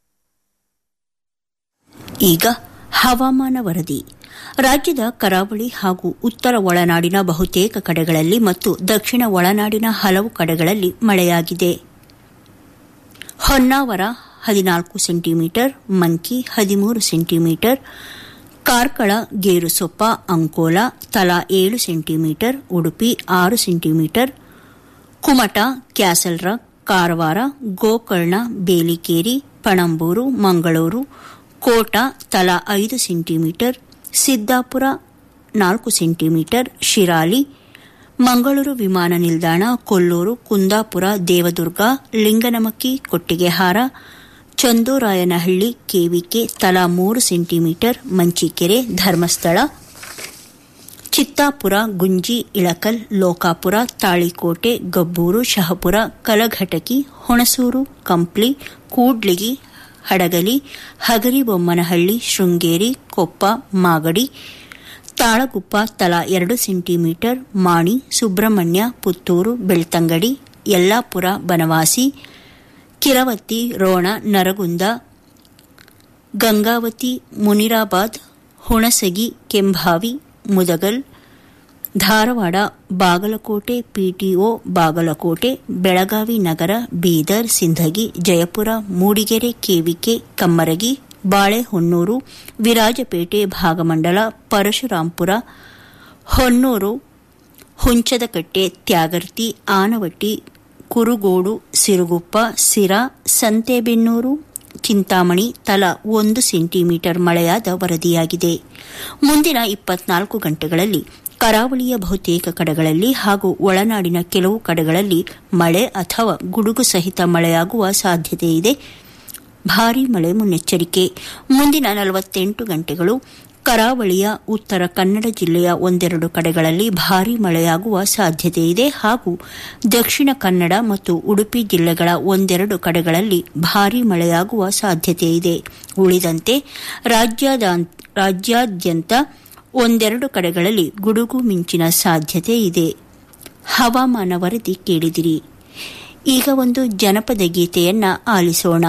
ಈಗ ಹವಾಮಾನ ವರದಿ ರಾಜ್ಯದ ಕರಾವಳಿ ಹಾಗೂ ಉತ್ತರ ಒಳನಾಡಿನ ಬಹುತೇಕ ಕಡೆಗಳಲ್ಲಿ ಮತ್ತು ದಕ್ಷಿಣ ಒಳನಾಡಿನ ಹಲವು ಕಡೆಗಳಲ್ಲಿ ಮಳೆಯಾಗಿದೆ ಹೊನ್ನಾವರ ಹದಿನಾಲ್ಕು ಸೆಂಟಿಮೀಟರ್ ಮಂಕಿ ಹದಿಮೂರು ಸೆಂಟಿಮೀಟರ್ ಕಾರ್ಕಳ ಗೇರುಸೊಪ್ಪ ಅಂಕೋಲ ತಲಾ ಏಳು ಸೆಂಟಿಮೀಟರ್ ಉಡುಪಿ ಆರು ಸೆಂಟಿಮೀಟರ್ ಕುಮಟ ಕ್ಯಾಸಲ್ರ ಕಾರವಾರ ಗೋಕರ್ಣ ಬೇಲಿಕೇರಿ ಪಣಂಬೂರು ಮಂಗಳೂರು ಕೋಟ ತಲಾ ಐದು ಸೆಂಟಿಮೀಟರ್ ಸಿದ್ದಾಪುರ ನಾಲ್ಕು ಸೆಂಟಿಮೀಟರ್ ಶಿರಾಲಿ ಮಂಗಳೂರು ವಿಮಾನ ನಿಲ್ದಾಣ ಕೊಲ್ಲೂರು ಕುಂದಾಪುರ ದೇವದುರ್ಗ ಲಿಂಗನಮಕ್ಕಿ ಕೊಟ್ಟಿಗೆಹಾರ ಚಂದೂರಾಯನಹಳ್ಳಿ ಕೆವಿಕೆ ತಲಾ ಮೂರು ಸೆಂಟಿಮೀಟರ್ ಮಂಚಿಕೆರೆ ಧರ್ಮಸ್ಥಳ ಚಿತ್ತಾಪುರ ಗುಂಜಿ ಇಳಕಲ್ ಲೋಕಾಪುರ ತಾಳಿಕೋಟೆ ಗಬ್ಬೂರು ಶಹಪುರ ಕಲಘಟಕಿ ಹುಣಸೂರು ಕಂಪ್ಲಿ ಕೂಡ್ಲಿಗಿ ಹಡಗಲಿ ಹಗರಿಬೊಮ್ಮನಹಳ್ಳಿ ಶೃಂಗೇರಿ ಕೊಪ್ಪ ಮಾಗಡಿ ತಾಳಗುಪ್ಪ ತಲಾ ಎರಡು ಸೆಂಟಿಮೀಟರ್ ಮಾಣಿ ಸುಬ್ರಹ್ಮಣ್ಯ ಪುತ್ತೂರು ಬೆಳ್ತಂಗಡಿ ಯಲ್ಲಾಪುರ ಬನವಾಸಿ ಕಿರವತ್ತಿ ರೋಣ ನರಗುಂದ ಗಂಗಾವತಿ ಮುನಿರಾಬಾದ್ ಹುಣಸಗಿ ಕೆಂಭಾವಿ ಮುದಗಲ್ ಧಾರವಾಡ ಬಾಗಲಕೋಟೆ ಪಿಟಿಒ ಬಾಗಲಕೋಟೆ ಬೆಳಗಾವಿ ನಗರ ಬೀದರ್ ಸಿಂಧಗಿ ಜಯಪುರ ಮೂಡಿಗೆರೆ ಕೆವಿಕೆ ಕಮ್ಮರಗಿ ಬಾಳೆಹೊನ್ನೂರು ವಿರಾಜಪೇಟೆ ಭಾಗಮಂಡಲ ಪರಶುರಾಂಪುರ ಹೊನ್ನೂರು ಹುಂಚದಕಟ್ಟೆ ತ್ಯಾಗರ್ತಿ ಆನವಟ್ಟಿ ಕುರುಗೋಡು ಸಿರುಗುಪ್ಪ ಸಿರಾ ಸಂತೆಬೆನ್ನೂರು ಚಿಂತಾಮಣಿ ತಲಾ ಒಂದು ಸೆಂಟಿಮೀಟರ್ ಮಳೆಯಾದ ವರದಿಯಾಗಿದೆ ಮುಂದಿನ ಇಪ್ಪತ್ನಾಲ್ಕು ಗಂಟೆಗಳಲ್ಲಿ ಕರಾವಳಿಯ ಬಹುತೇಕ ಕಡೆಗಳಲ್ಲಿ ಹಾಗೂ ಒಳನಾಡಿನ ಕೆಲವು ಕಡೆಗಳಲ್ಲಿ ಮಳೆ ಅಥವಾ ಗುಡುಗು ಸಹಿತ ಮಳೆಯಾಗುವ ಸಾಧ್ಯತೆಯಿದೆ ಭಾರೀ ಮಳೆ ಮುನ್ನೆಚ್ಚರಿಕೆ ಮುಂದಿನ ನಲವತ್ತೆಂಟು ಗಂಟೆಗಳು ಕರಾವಳಿಯ ಉತ್ತರ ಕನ್ನಡ ಜಿಲ್ಲೆಯ ಒಂದೆರಡು ಕಡೆಗಳಲ್ಲಿ ಭಾರೀ ಮಳೆಯಾಗುವ ಸಾಧ್ಯತೆಯಿದೆ ಹಾಗೂ ದಕ್ಷಿಣ ಕನ್ನಡ ಮತ್ತು ಉಡುಪಿ ಜಿಲ್ಲೆಗಳ ಒಂದೆರಡು ಕಡೆಗಳಲ್ಲಿ ಭಾರೀ ಮಳೆಯಾಗುವ ಸಾಧ್ಯತೆಯಿದೆ ಉಳಿದಂತೆ ರಾಜ್ಯಾದ್ಯಂತ ಒಂದೆರಡು ಕಡೆಗಳಲ್ಲಿ ಗುಡುಗು ಮಿಂಚಿನ ಸಾಧ್ಯತೆ ಇದೆ ಹವಾಮಾನ ವರದಿ ಕೇಳಿದಿರಿ ಈಗ ಒಂದು ಜನಪದ ಗೀತೆಯನ್ನ ಆಲಿಸೋಣ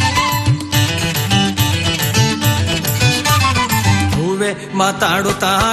ಮಾತಾಡುತ್ತಾ